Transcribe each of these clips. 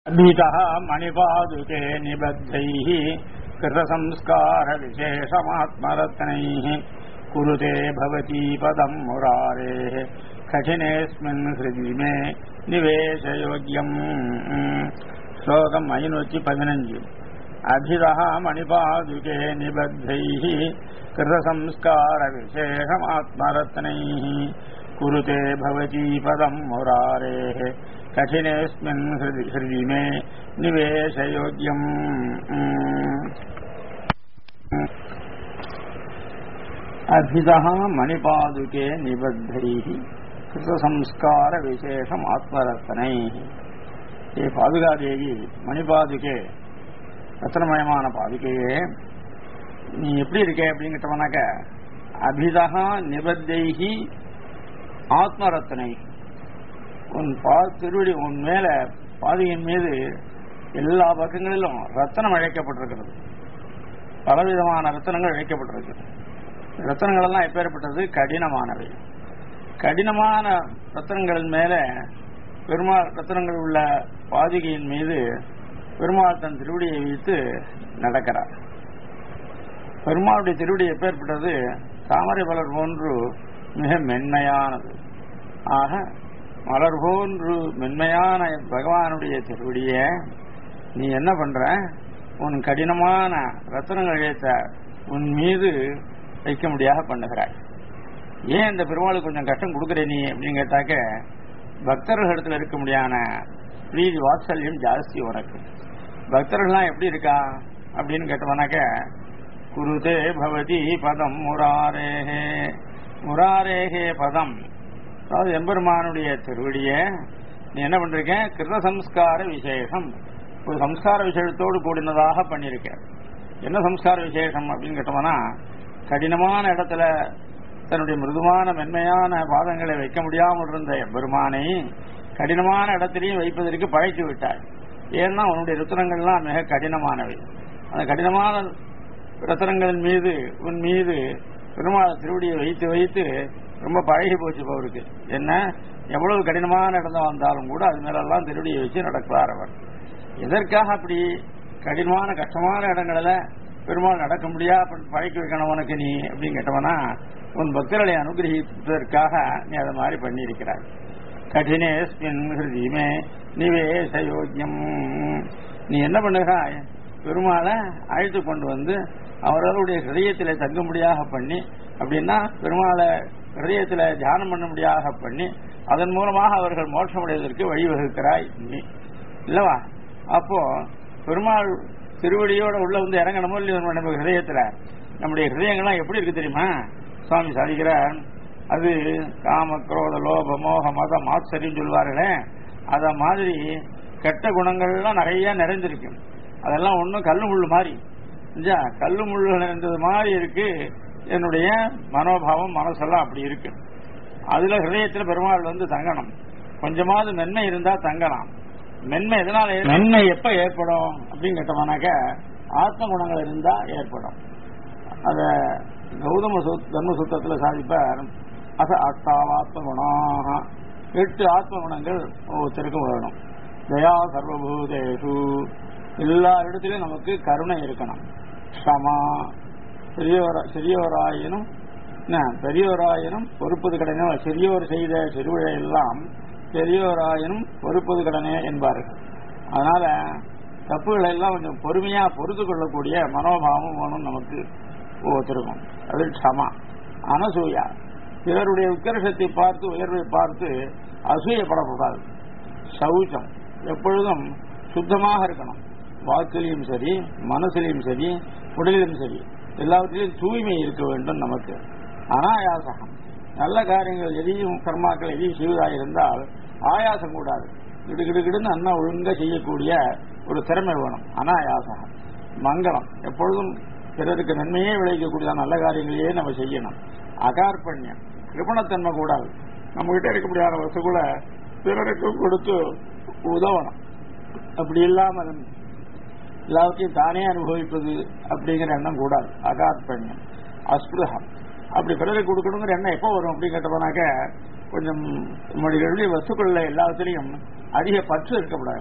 अभितः मणिपादुके निबद्धैः कृतसंस्कारविशेषमात्मरत्नैः कुरुते भवती पदम् मुरारेः कठिनेऽस्मिन् हृदि मे निवेशयोग्यम् श्लोकम् ஐநூற்றி பதினஞ்சு அபிதः மணிபாதுகே நிபத்தைः कृतसंस्कारविशेषमात्मरत्नैः कुरुते भवती पदम् मुरारेः कठिनेऽस्मिन् हृदि हृदि मे निवेशयोग्यम् अभितः मणिपादुके निबद्धैः कृतसंस्कारविशेषम् आत्मरत्नैः ये பாதுகாதேவி மணிபாதுகே ரத்னமயமான பாதுகையே நீ எப்படி இருக்க அப்படின்னு கேட்டவனாக்க அபிதா நிபத்தைகி ஆத்மரத்னை உன் பா திருவடி உன் மேல பாதுகையின் மீது எல்லா பக்கங்களிலும் ரத்தனம் அழைக்கப்பட்டிருக்கிறது பலவிதமான ரத்தனங்கள் அழைக்கப்பட்டிருக்கிறது ரத்தனங்கள் எல்லாம் எப்பேற்பட்டது கடினமானவை கடினமான ரத்தனங்களின் மேல பெருமாள் ரத்தனங்கள் உள்ள பாதுகையின் மீது பெருமாள் தன் திருவடியை வைத்து நடக்கிறார் பெருமாளுடைய திருவடி எப்பேற்பட்டது தாமரை மலர் போன்று மிக மென்மையானது ஆக மலர் போன்று மென்மையான பகவானுடைய திருவடிய நீ என்ன பண்ற உன் கடினமான ரத்தனங்கள் இழைத்த உன் மீது வைக்க முடியாத பண்ணுகிறாய் ஏன் இந்த பெருமாளுக்கு கொஞ்சம் கஷ்டம் கொடுக்குற நீ அப்படின்னு கேட்டாக்க பக்தர்களிடத்துல இருக்க முடியாத பிரீதி வாத்சல்யம் ஜாஸ்தி உனக்கு பக்தர்கள்லாம் எப்படி இருக்கா அப்படின்னு கேட்டவனாக்க குருதே பவதி பதம் முராரேகே முராரேகே பதம் அதாவது எம்பெருமானுடைய திருவடிய நீ என்ன பண்றீங்க கிருத சம்ஸ்கார விசேஷம் ஒரு சம்ஸ்கார விசேஷத்தோடு கூடினதாக பண்ணிருக்க என்ன சம்ஸ்கார விசேஷம் அப்படின்னு கேட்டோம்னா கடினமான இடத்துல தன்னுடைய மிருதுவான மென்மையான பாதங்களை வைக்க முடியாமல் இருந்த எம்பெருமானை கடினமான இடத்திலையும் வைப்பதற்கு பழைத்து விட்டார் ஏன்னா உன்னுடைய ரத்தனங்கள்லாம் மிக கடினமானவை அந்த கடினமான ரத்தனங்களின் மீது உன் மீது பெருமாள் திருவடியை வைத்து வைத்து ரொம்ப பழகி போச்சு அவருக்கு என்ன எவ்வளவு கடினமான இடம் வந்தாலும் கூட அது மேலெல்லாம் திருவடியை வச்சு நடக்கிறார் அவர் எதற்காக அப்படி கடினமான கஷ்டமான இடங்களில் பெருமாள் நடக்க முடியா பழக்கி வைக்கணும் உனக்கு நீ அப்படின்னு கேட்டவனா உன் பக்தர்களை அனுகிரகிப்பதற்காக நீ அதை மாதிரி பண்ணியிருக்கிறாய் கடினேஸ்மின் ஹிருதிமே நிவேசயோக்கியம் நீ என்ன பண்ணுகிறாய் பெருமாளை அழைத்து கொண்டு வந்து அவர்களுடைய ஹிருதயத்தில் தங்கும்படியாக பண்ணி அப்படின்னா பெருமாளை ஹிருதயத்தில் தியானம் பண்ணும்படியாக பண்ணி அதன் மூலமாக அவர்கள் மோட்சமடைவதற்கு வழிவகுக்கிறாய் நீ இல்லவா அப்போ பெருமாள் திருவடியோட உள்ள வந்து இறங்கணுமோ இல்லையோ நம்ம ஹிருதயத்துல நம்முடைய ஹிருதயங்கள்லாம் எப்படி இருக்கு தெரியுமா சுவாமி சாதிக்கிறார் அது காம குரோத லோப மோக மத மாத்சரின்னு சொல்லுவார்களே அத மாதிரி கெட்ட குணங்கள்லாம் நிறைய நிறைந்திருக்கு அதெல்லாம் ஒன்றும் கல்லு முள்ளு மாதிரி கல்லு முள்ளு நிறைந்தது மாதிரி இருக்கு என்னுடைய மனோபாவம் மனசெல்லாம் அப்படி இருக்கு அதுல ஹிருதயத்துல பெருமாள் வந்து தங்கணும் கொஞ்சமாவது மென்மை இருந்தா தங்கலாம் மென்மை எதனால மென்மை எப்ப ஏற்படும் அப்படின்னு கேட்டோம்னாக்க ஆத்ம குணங்கள் இருந்தா ஏற்படும் அத கௌதம தர்ம சுத்தத்துல சாதிப்பார் அச அஷ்டாவாத்ம குணாக எட்டு ஆத்ம குணங்கள் ஒவ்வொருத்தருக்கும் வேணும் தயா சர்வபூதேஷு எல்லா இடத்திலும் நமக்கு கருணை இருக்கணும் க்ஷமா சிறியோர சிறியோராயினும் பெரியோராயினும் பொறுப்பது கடனே சிறியோர் செய்த சிறுவிழை எல்லாம் பெரியோராயினும் பொறுப்பது கடனே என்பார்கள் அதனால தப்புகளை எல்லாம் கொஞ்சம் பொறுமையா பொறுத்து கொள்ளக்கூடிய மனோபாவம் வேணும் நமக்கு ஒவ்வொருத்தருக்கும் அது க்ஷமா அனசூயா பிறருடைய உத்கர்ஷத்தை பார்த்து உயர்வை பார்த்து அசூயப்படக்கூடாது சௌச்சம் எப்பொழுதும் சுத்தமாக இருக்கணும் வாக்கிலையும் சரி மனசிலையும் சரி உடலிலும் சரி எல்லாவற்றிலும் தூய்மை இருக்க வேண்டும் நமக்கு அனாயாசகம் நல்ல காரியங்கள் எதையும் கர்மாக்கள் எதையும் செய்வதாக இருந்தால் ஆயாசம் கூடாது கிடுகிடுகிடுன்னு அண்ணா ஒழுங்கா செய்யக்கூடிய ஒரு திறமை வேணும் அனாயாசகம் மங்களம் எப்பொழுதும் பிறருக்கு நன்மையே விளைவிக்கக்கூடிய நல்ல காரியங்களையே நம்ம செய்யணும் அகார்பண்யம் கிருபணத்தன்மை கூடாது நம்ம கிட்ட இருக்க முடியாத வசூல பிறருக்கு கொடுத்து உதவணும் அப்படி இல்லாம எல்லாத்தையும் தானே அனுபவிப்பது அப்படிங்கிற எண்ணம் கூடாது அகார்பண்யம் அஸ்பிருகம் அப்படி பிறருக்கு கொடுக்கணுங்கிற எண்ணம் எப்போ வரும் அப்படின்னு கேட்டோம்னாக்க கொஞ்சம் நம்முடைய வஸ்துக்கள்ல எல்லாத்துலேயும் அதிக பற்று இருக்கக்கூடாது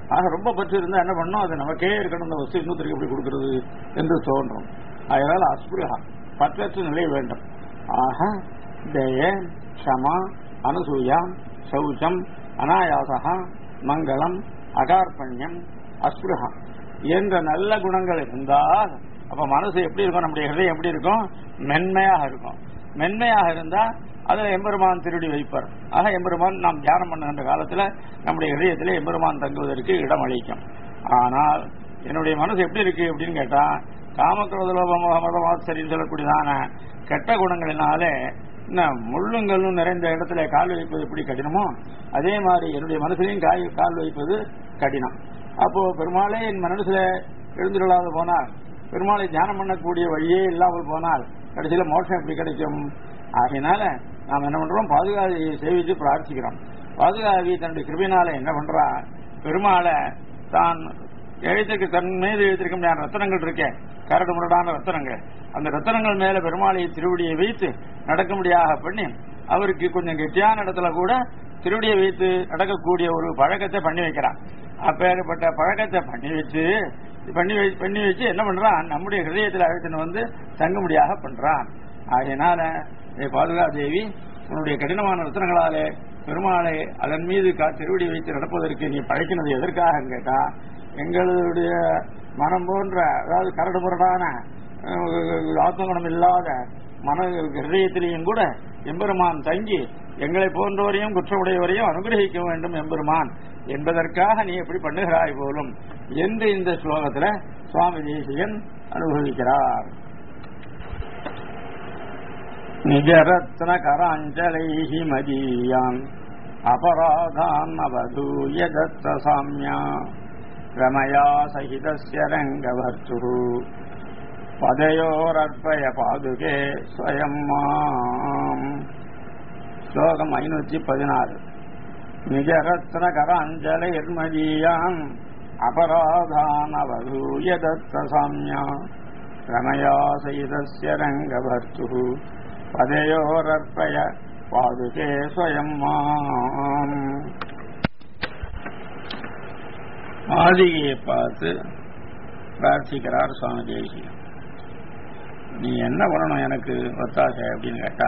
ஆக ரொம்ப பற்று இருந்தா என்ன பண்ணும் அது நமக்கே இருக்கணும் அந்த வஸ்து இன்னொருத்தருக்கு எப்படி கொடுக்கிறது என்று தோன்றும் அதனால அஸ்பிருகா பற்றற்ற நிலை வேண்டும் ஆக தய க்ஷமா அனுசூயா சௌச்சம் அனாயாசா மங்களம் அகார்பண்யம் அஸ்பிருகா என்ற நல்ல குணங்கள் இருந்தால் அப்ப மனசு எப்படி இருக்கும் நம்முடைய ஹிருதயம் எப்படி இருக்கும் மென்மையாக இருக்கும் மென்மையாக இருந்தா அதுல எம்பெருமான் திருடி வைப்பார் ஆக எம்பெருமான் நாம் தியானம் பண்ணுகின்ற காலத்துல நம்முடைய இதயத்திலே எம்பெருமான் தங்குவதற்கு இடம் அளிக்கும் ஆனால் என்னுடைய மனசு எப்படி இருக்கு அப்படின்னு கேட்டா காமக்ரோதலோபமதமாச்சரின்னு சொல்லக்கூடியதான கெட்ட குணங்களினாலே என்ன முள்ளுங்களும் நிறைந்த இடத்துல கால் வைப்பது எப்படி கடினமோ அதே மாதிரி என்னுடைய மனசுலையும் காய் கால் வைப்பது கடினம் அப்போ பெருமாளே என் மனசுல எழுந்துள்ளாது போனால் பெருமாளை தியானம் பண்ணக்கூடிய வழியே இல்லாமல் போனால் கடைசியில மோட்சம் எப்படி கிடைக்கும் ஆகையினால நாம் என்ன பண்றோம் பாதுகாதியை சேவித்து பிரார்த்திக்கிறோம் பாதுகாதி தன்னுடைய கிருபினால என்ன பண்றா பெருமாளை தான் எழுத்துக்கு தன் மீது எழுத்திருக்க முடியாத ரத்தனங்கள் இருக்கே கரடு முரடான ரத்தனங்கள் அந்த ரத்தனங்கள் மேல பெருமாளை திருவடியை வைத்து நடக்க முடியாத பண்ணி அவருக்கு கொஞ்சம் கெட்டியான இடத்துல கூட திருவடியை வைத்து நடக்கக்கூடிய ஒரு பழக்கத்தை பண்ணி வைக்கிறான் அப்பேற்பட்ட பழக்கத்தை பண்ணி வச்சு பண்ணி வை- பண்ணி வச்சு என்ன பண்றான் நம்முடைய ஹிருதயத்தில் அழைத்துன்னு வந்து தங்கும்படியாக பண்றான் ஆகையினால ஏ பாதுகா தேவி உன்னுடைய கடினமான ரத்தனங்களாலே பெருமாளை அதன் மீது கா திருவடி வைத்து நடப்பதற்கு நீ பழைக்கினது எதற்காக கேட்டா எங்களுடைய மனம் போன்ற அதாவது கரடு முரடான அஹ், ஆத்மகுணம் இல்லாத மன ஹிருதயத்திலேயும் கூட எம்பெருமான் தங்கி எங்களை போன்றவரையும் குற்றமுடையவரையும் அனுகிரகிக்க வேண்டும் எம்பெருமான் என்பதற்காக நீ எப்படி பண்ணுகிறாய் போலும் என்று இந்த ஸ்லோகத்துல சுவாமி தேசிகன் அனுபவிக்கிறார் நிஜரத்ன கராஞ்சலைஹி மதீயான் அபராதான் அவதூய தத்த சாமியா ரமயா சகிதஸ்ய ரங்கவர்த்துரு பதையோரர்ப்பய பாதுகே ஸ்வயம் மாம் ஸ்லோகம் ஐநூற்றி பதினாறு நிஜரத்ன கராஞ்சலைர்மதீயான் அபராதான் அவதூய தத்த சாமியா ரமயா சகிதஸ்ய ரங்கவர்த்துரு பதையோரர்ப்பய பாதுகே ஸ்வயம் மாம் ஆதிகையை பார்த்து பிரார்த்திக்கிறார் சுவாமி தேசிகன் நீ என்ன பண்ணணும் எனக்கு ஒத்தாசை அப்படின்னு கேட்டா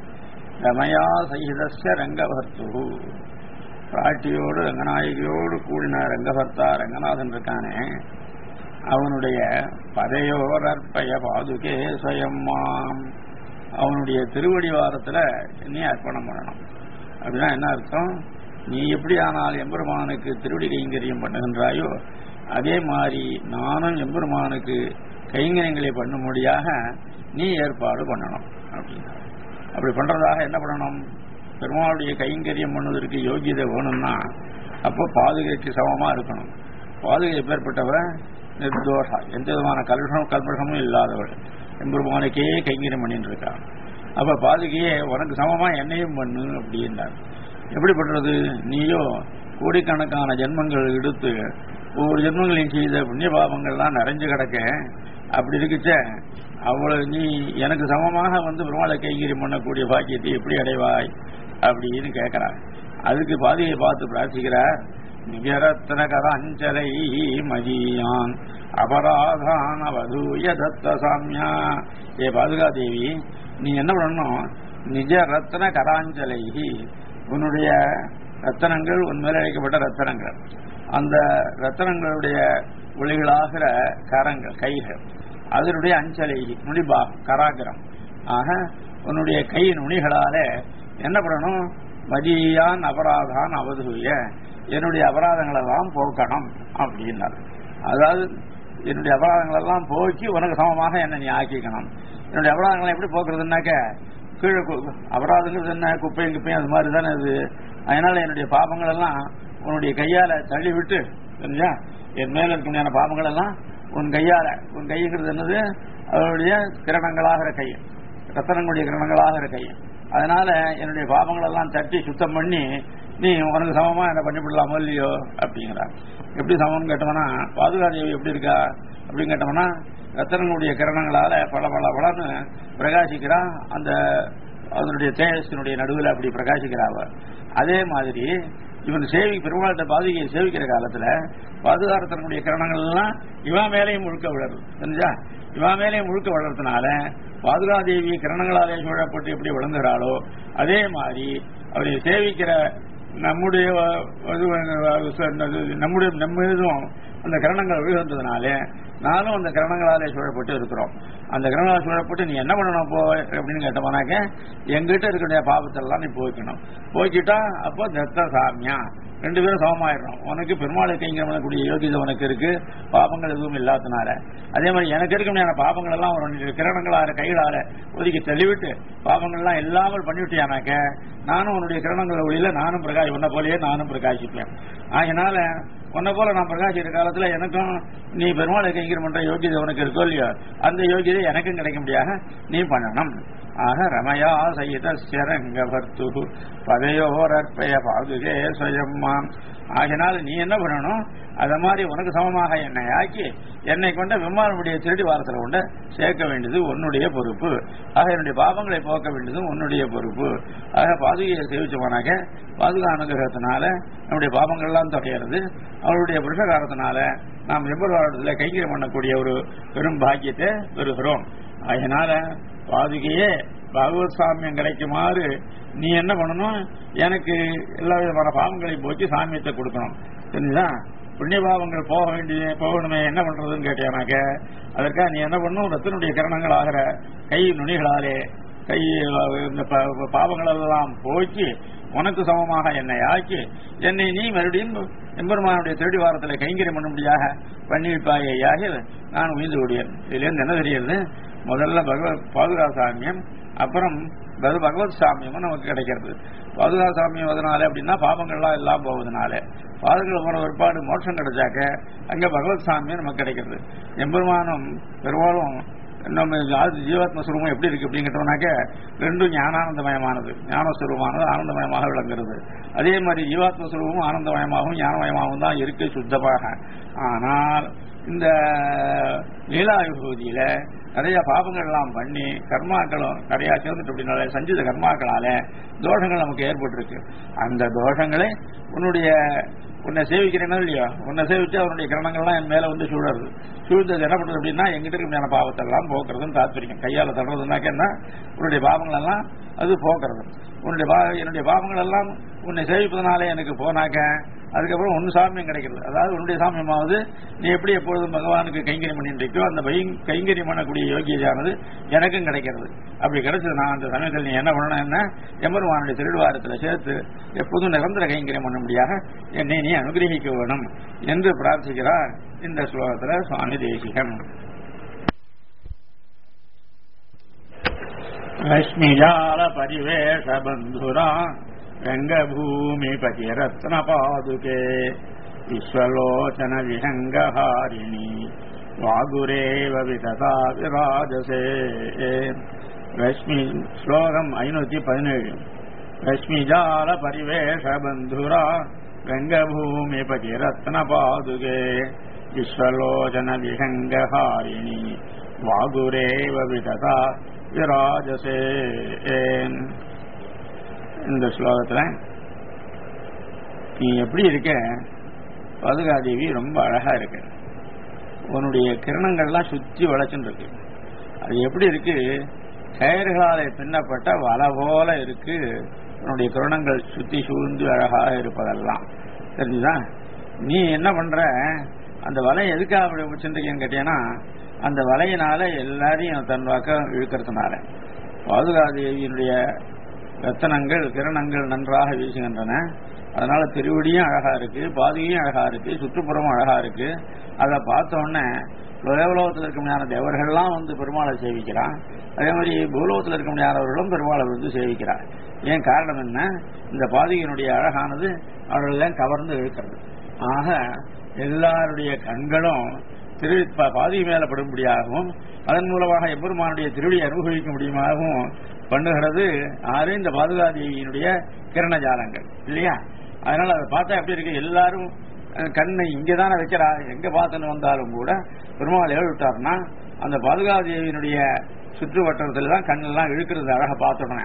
ரமயா சகிதஸ்ய ரங்கபர்த்து பிராட்டியோடு ரங்கநாயகியோடு கூடின ரங்கபர்த்தா ரங்கநாதன் இருக்கானே அவனுடைய பதையோரற்பய பாதுகே சுயம்மாம் அவனுடைய திருவடிவாரத்துல நீ அர்ப்பணம் பண்ணணும் அப்படின்னா என்ன அர்த்தம் நீ எப்படி ஆனால் எம்பெருமானுக்கு திருவடி கைங்கரியம் பண்ணுகின்றாயோ அதே மாதிரி நானும் எம்பெருமானுக்கு கைங்கரியங்களை பண்ணும்படியாக நீ ஏற்பாடு பண்ணணும் அப்படின்னா அப்படி பண்றதாக என்ன பண்ணணும் பெருமாளுடைய கைங்கரியம் பண்ணுவதற்கு யோகியதை வேணும்னா அப்போ பாதுகைக்கு சமமா இருக்கணும் பாதுகை எப்பேற்பட்டவ நிர்தோஷா எந்த விதமான கல்விஷம் கல்பஷமும் இல்லாதவள் எம்பெருமானுக்கே கைங்கரியம் பண்ணிட்டு இருக்கான் அப்ப பாதுகையே உனக்கு சமமா என்னையும் பண்ணு அப்படின்றார் எப்படி பண்றது நீயோ கோடிக்கணக்கான ஜென்மங்கள் எடுத்து ஒவ்வொரு ஜென்மங்களையும் செய்த புண்ணிய பாவங்கள்லாம் நிறைஞ்சு கிடக்க அப்படி இருக்குச்ச அவ்வளவு நீ எனக்கு சமமாக வந்து பெருமாளை கைங்கரியம் பண்ணக்கூடிய பாக்கியத்தை எப்படி அடைவாய் அப்படின்னு கேட்கிறார் அதுக்கு பாதியை பார்த்து பிரார்த்திக்கிறார் நிகரத்ன கராஞ்சலை மதியான் அபராதான் அவதூய தத்த சாமியா ஏ பாதுகா தேவி நீ என்ன பண்ணணும் நிஜ ரத்ன கராஞ்சலை உன்னுடைய ரத்தனங்கள் உன் மேல அழைக்கப்பட்ட ரத்தனங்கள் அந்த ரத்தனங்களுடைய ஒளிகளாகிற கரங்கள் கைகள் அதனுடைய அஞ்சலை நுனிபா கராகிரம் ஆக உன்னுடைய கை நுனிகளால என்ன பண்ணணும் மதியான் அபராதான் அவதூய என்னுடைய அபராதங்கள் எல்லாம் போக்கணும் அப்படின்னார் அதாவது என்னுடைய அபராதங்கள் எல்லாம் போக்கி உனக்கு சமமாக என்ன நீ ஆக்கிக்கணும் என்னுடைய அபராதங்களை எப்படி போக்குறதுனாக்க கீழே கு- அபராதங்கிறது என்ன குப்பையும் குப்பையும் அது மாதிரி தானே இது அதனால என்னுடைய பாபங்கள் எல்லாம் உன்னுடைய கையால தள்ளி விட்டு சரிஞ்சா என் மேல இருக்க பாபங்கள் எல்லாம் உன் கையால உன் கைங்கிறது என்னது அவருடைய கிரணங்களாகிற கை ரத்தனங்களுடைய கிரணங்களாகிற கை அதனால என்னுடைய பாபங்கள் எல்லாம் தட்டி சுத்தம் பண்ணி நீ உனக்கு சமமா என்ன பண்ணிவிடலாமோ இல்லையோ அப்படிங்கிறார் எப்படி சமம்னு கேட்டோம்னா பாதுகாதேவி எப்படி இருக்கா அப்படின்னு கேட்டோம்னா ரத்தனங்களுடைய கிரணங்களால பல பல பலன்னு பிரகாசிக்கிறா அந்த அதனுடைய தேஜஸினுடைய நடுவில் அப்படி பிரகாசிக்கிறாவ அதே மாதிரி இவன் சேவி பெருமாளத்தை பாதுகையை சேவிக்கிற காலத்துல பாதுகாரத்தனுடைய கிரணங்கள் எல்லாம் இவா மேலேயும் முழுக்க விழறது தெரிஞ்சா இவா மேலேயும் முழுக்க விழறதுனால பாதுகாதேவி கிரணங்களாலே சூழப்பட்டு எப்படி விளங்குகிறாளோ அதே மாதிரி அவரை சேவிக்கிற நம்முடைய இது, நம்முடைய நம்ம இதுவும் அந்த கிரணங்கள் விழுகின்றதுனாலே நானும் அந்த கிரணங்களாலே சூழப்பட்டு இருக்கிறோம் அந்த கிரணங்களால் சூழப்பட்டு நீ என்ன பண்ணணும் போ அப்படின்னு கேட்டோம்னாக்க எங்கிட்ட இருக்கக்கூடிய பாவத்தெல்லாம் நீ போய்க்கணும் போய்க்கிட்டா அப்போ தத்த சாமியா ரெண்டு பேரும் சமமாயிடணும் உனக்கு பெருமாளை கைங்க பண்ணக்கூடிய யோகிதை உனக்கு இருக்கு பாபங்கள் எதுவும் இல்லாதனால அதே மாதிரி எனக்கு இருக்க முடியாத பாபங்கள் எல்லாம் ஒரு கிரணங்களால கைகளால ஒதுக்கி தள்ளிவிட்டு பாபங்கள் எல்லாம் இல்லாமல் பண்ணிவிட்டியானாக்க நானும் உன்னுடைய கிரணங்கள் ஒளியில நானும் பிரகாஷ் உன்னை போலயே நானும் பிரகாசிப்பேன் அதனால உன்னை போல நான் பிரகாசிக்கிற காலத்துல எனக்கும் நீ பெருமாளை கைங்கரம் பண்ற யோகியதை உனக்கு இருக்கோ இல்லையோ அந்த யோகியதை எனக்கும் கிடைக்க முடியாக நீ பண்ணணும் ஆக ரமயா சகித சிரங்க பர்த்து பதையோரற்பய பாதுகே சுயம்மாம் ஆகினால் நீ என்ன பண்ணணும் அத மாதிரி உனக்கு சமமாக என்னை ஆக்கி என்னை கொண்ட விமானமுடைய திருடி வாரத்தில் கொண்ட சேர்க்க வேண்டியது உன்னுடைய பொறுப்பு ஆக என்னுடைய பாவங்களை போக்க வேண்டியதும் உன்னுடைய பொறுப்பு ஆக பாதுகையை சேவிச்சோம்னாக்க பாதுகா அனுகிரகத்தினால நம்முடைய பாவங்கள்லாம் தொகையிறது அவருடைய புருஷகாரத்தினால நாம் எவ்வளவு கைங்கரியம் பண்ணக்கூடிய ஒரு பெரும் பாக்கியத்தை பெறுகிறோம் அதனால பாதுகையே பகவத் சாமியம் கிடைக்குமாறு நீ என்ன பண்ணணும் எனக்கு எல்லா விதமான பாவங்களையும் போக்கி சாமியத்தை கொடுக்கணும் தெரிஞ்சுதா புண்ணிய பாவங்கள் போக வேண்டிய போகணுமே என்ன பண்றதுன்னு கேட்டியானாக்க அதற்காக நீ என்ன பண்ணணும் ரத்தினுடைய கிரணங்கள் ஆகிற கை நுனிகளாலே கை இந்த ப- பாவங்கள் எல்லாம் போக்கி உனக்கு சமமாக என்னை ஆக்கி என்னை நீ மறுபடியும் எம்பெருமானுடைய திருடி வாரத்தில் கைங்கரியம் பண்ணும்படியாக பண்ணிவிப்பாயாக நான் உயிர்ந்து கூடியேன் இதுல இருந்து என்ன தெரியுது முதல்ல பகவத் பாதுகா சாமியம் அப்புறம் பக- பகவத் சாமியமும் நமக்கு கிடைக்கிறது பாதுகா சாமியம் அதனால அப்படின்னா பாவங்கள்லாம் எல்லாம் போவதனால பாதுகள் போன ஒருபாடு மோட்சம் கிடைச்சாக்க அங்க பகவத் சாமியம் நமக்கு கிடைக்கிறது எம்பெருமானும் பெரும்பாலும் நம்ம ஆதி ஜீவாத்ம சுரூபம் எப்படி இருக்கு அப்படின்னு கேட்டோம்னாக்க ரெண்டும் ஞானானந்தமயமானது ஞானஸ்வரூபமானது ஆனந்தமயமாக விளங்குறது அதே மாதிரி ஜீவாத்ம சுரூபமும் ஆனந்தமயமாகவும் ஞானமயமாகவும் தான் இருக்கு சுத்தமாக ஆனால் இந்த லீலா விபூதியில நிறைய பாபங்கள் எல்லாம் பண்ணி கர்மாக்களும் நிறைய சேர்ந்துட்டு அப்படின்னால சஞ்சித கர்மாக்களால தோஷங்கள் நமக்கு ஏற்பட்டிருக்கு அந்த தோஷங்களை உன்னுடைய உன்னை சேவிக்கிறேனோ இல்லையா உன்னை சேவிச்சு அவனுடைய கிரணங்கள்லாம் என் மேல வந்து சூழறது சூழ்ந்தது என்ன பண்றது அப்படின்னா எங்கிட்ட இருக்கிற பாவத்தை எல்லாம் போக்குறதுன்னு தாத்பரியம் கையால தடுறதுனாக்க என்ன உன்னுடைய பாவங்கள் எல்லாம் அது போக்குறது உன்னுடைய பா- என்னுடைய பாவங்கள் எல்லாம் உன்னை சேவிப்பதனாலே எனக்கு போனாக்க அதுக்கப்புறம் ஒன்னு சாமியம் கிடைக்கிறது அதாவது உன்னுடைய சாமியமாவது நீ எப்படி எப்பொழுதும் பகவானுக்கு கைங்கரியம் பண்ணிட்டு இருக்கியோ அந்த பை- கைங்கரியம் பண்ணக்கூடிய யோகியதானது எனக்கும் கிடைக்கிறது அப்படி கிடைச்சது நான் அந்த சமயத்தில் நீ என்ன பண்ணணும் என்ன எம்பெருமானுடைய திருடுவாரத்தில் சேர்த்து எப்போதும் நிரந்தர கைங்கரியம் பண்ணும்படியாக என்னை நீ அனுகிரகிக்க வேணும் என்று பிரார்த்திக்கிறார் இந்த ஸ்லோகத்தில் சுவாமி தேசிகன் ரஷ்மிஜால பரிவேஷ பந்துரா ரங்கபூமிபதி ரத்ன பாதுகே விஸ்வலோச்சன விஹங்கஹாரிணி வாகுரேவ விததா விராஜசே ரஷ்மி ஸ்லோகம் ஐநூத்தி பதினேழு ரஷ்மிஜால பரிவேஷ பந்துரா ரங்கபூமிபதி ரத்ன பாதுகே விஸ்வலோச்சன விஹங்கஹாரிணி வாகுரேவ விததா விராஜசே இந்த ஸ்லோகத்துல நீ எப்படி இருக்க பதுகாதேவி ரொம்ப அழகா இருக்கு உன்னுடைய கிரணங்கள்லாம் சுத்தி வளைச்சுன்னு இருக்கு அது எப்படி இருக்கு கயிறுகளாலே பின்னப்பட்ட வலை போல இருக்கு உன்னுடைய கிரணங்கள் சுத்தி சூழ்ந்து அழகாக இருப்பதெல்லாம் தெரிஞ்சுதா நீ என்ன பண்ற அந்த வலை எதுக்காக அப்படி வச்சிருக்கேன்னு கேட்டீங்கன்னா அந்த வலையினால எல்லாரையும் தன் பக்கம் இழுக்கிறதுனால பாதுகாதேவியினுடைய ரத்தனங்கள் கிரணங்கள் நன்றாக வீசுகின்றன அதனால திருவடியும் அழகா இருக்கு பாதியும் அழகா இருக்கு சுற்றுப்புறமும் அழகா இருக்கு அதை பார்த்த உடனே தேவலோகத்தில் இருக்க முடியாத தேவர்கள்லாம் வந்து பெருமாளை சேவிக்கிறான் அதே மாதிரி பூலோகத்தில் இருக்க முடியாதவர்களும் பெருமாளை வந்து சேவிக்கிறார் ஏன் காரணம் என்ன இந்த பாதியினுடைய அழகானது அவர்களெல்லாம் கவர்ந்து இழுக்கிறது ஆக எல்லாருடைய கண்களும் திரு ப- பாதி மேல படும்படியாகவும் அதன் மூலமாக எம்பெருமானுடைய திருவிழி அனுபவிக்க முடியுமாகவும் பண்ணுகிறது ஆறு இந்த பாதுகாதேவியினுடைய கிரணஜாலங்கள் இல்லையா அதனால அதை பார்த்தா எப்படி இருக்கு எல்லாரும் அஹ், கண்ணை இங்கதானே வைக்கிறா எங்க பார்த்துன்னு வந்தாலும் கூட பெருமாள் ஏழு விட்டாருன்னா அந்த பாதுகாதேவியினுடைய சுற்று வட்டத்தில் தான் கண்ணெல்லாம் இழுக்கிறது அழகா பார்த்துடனே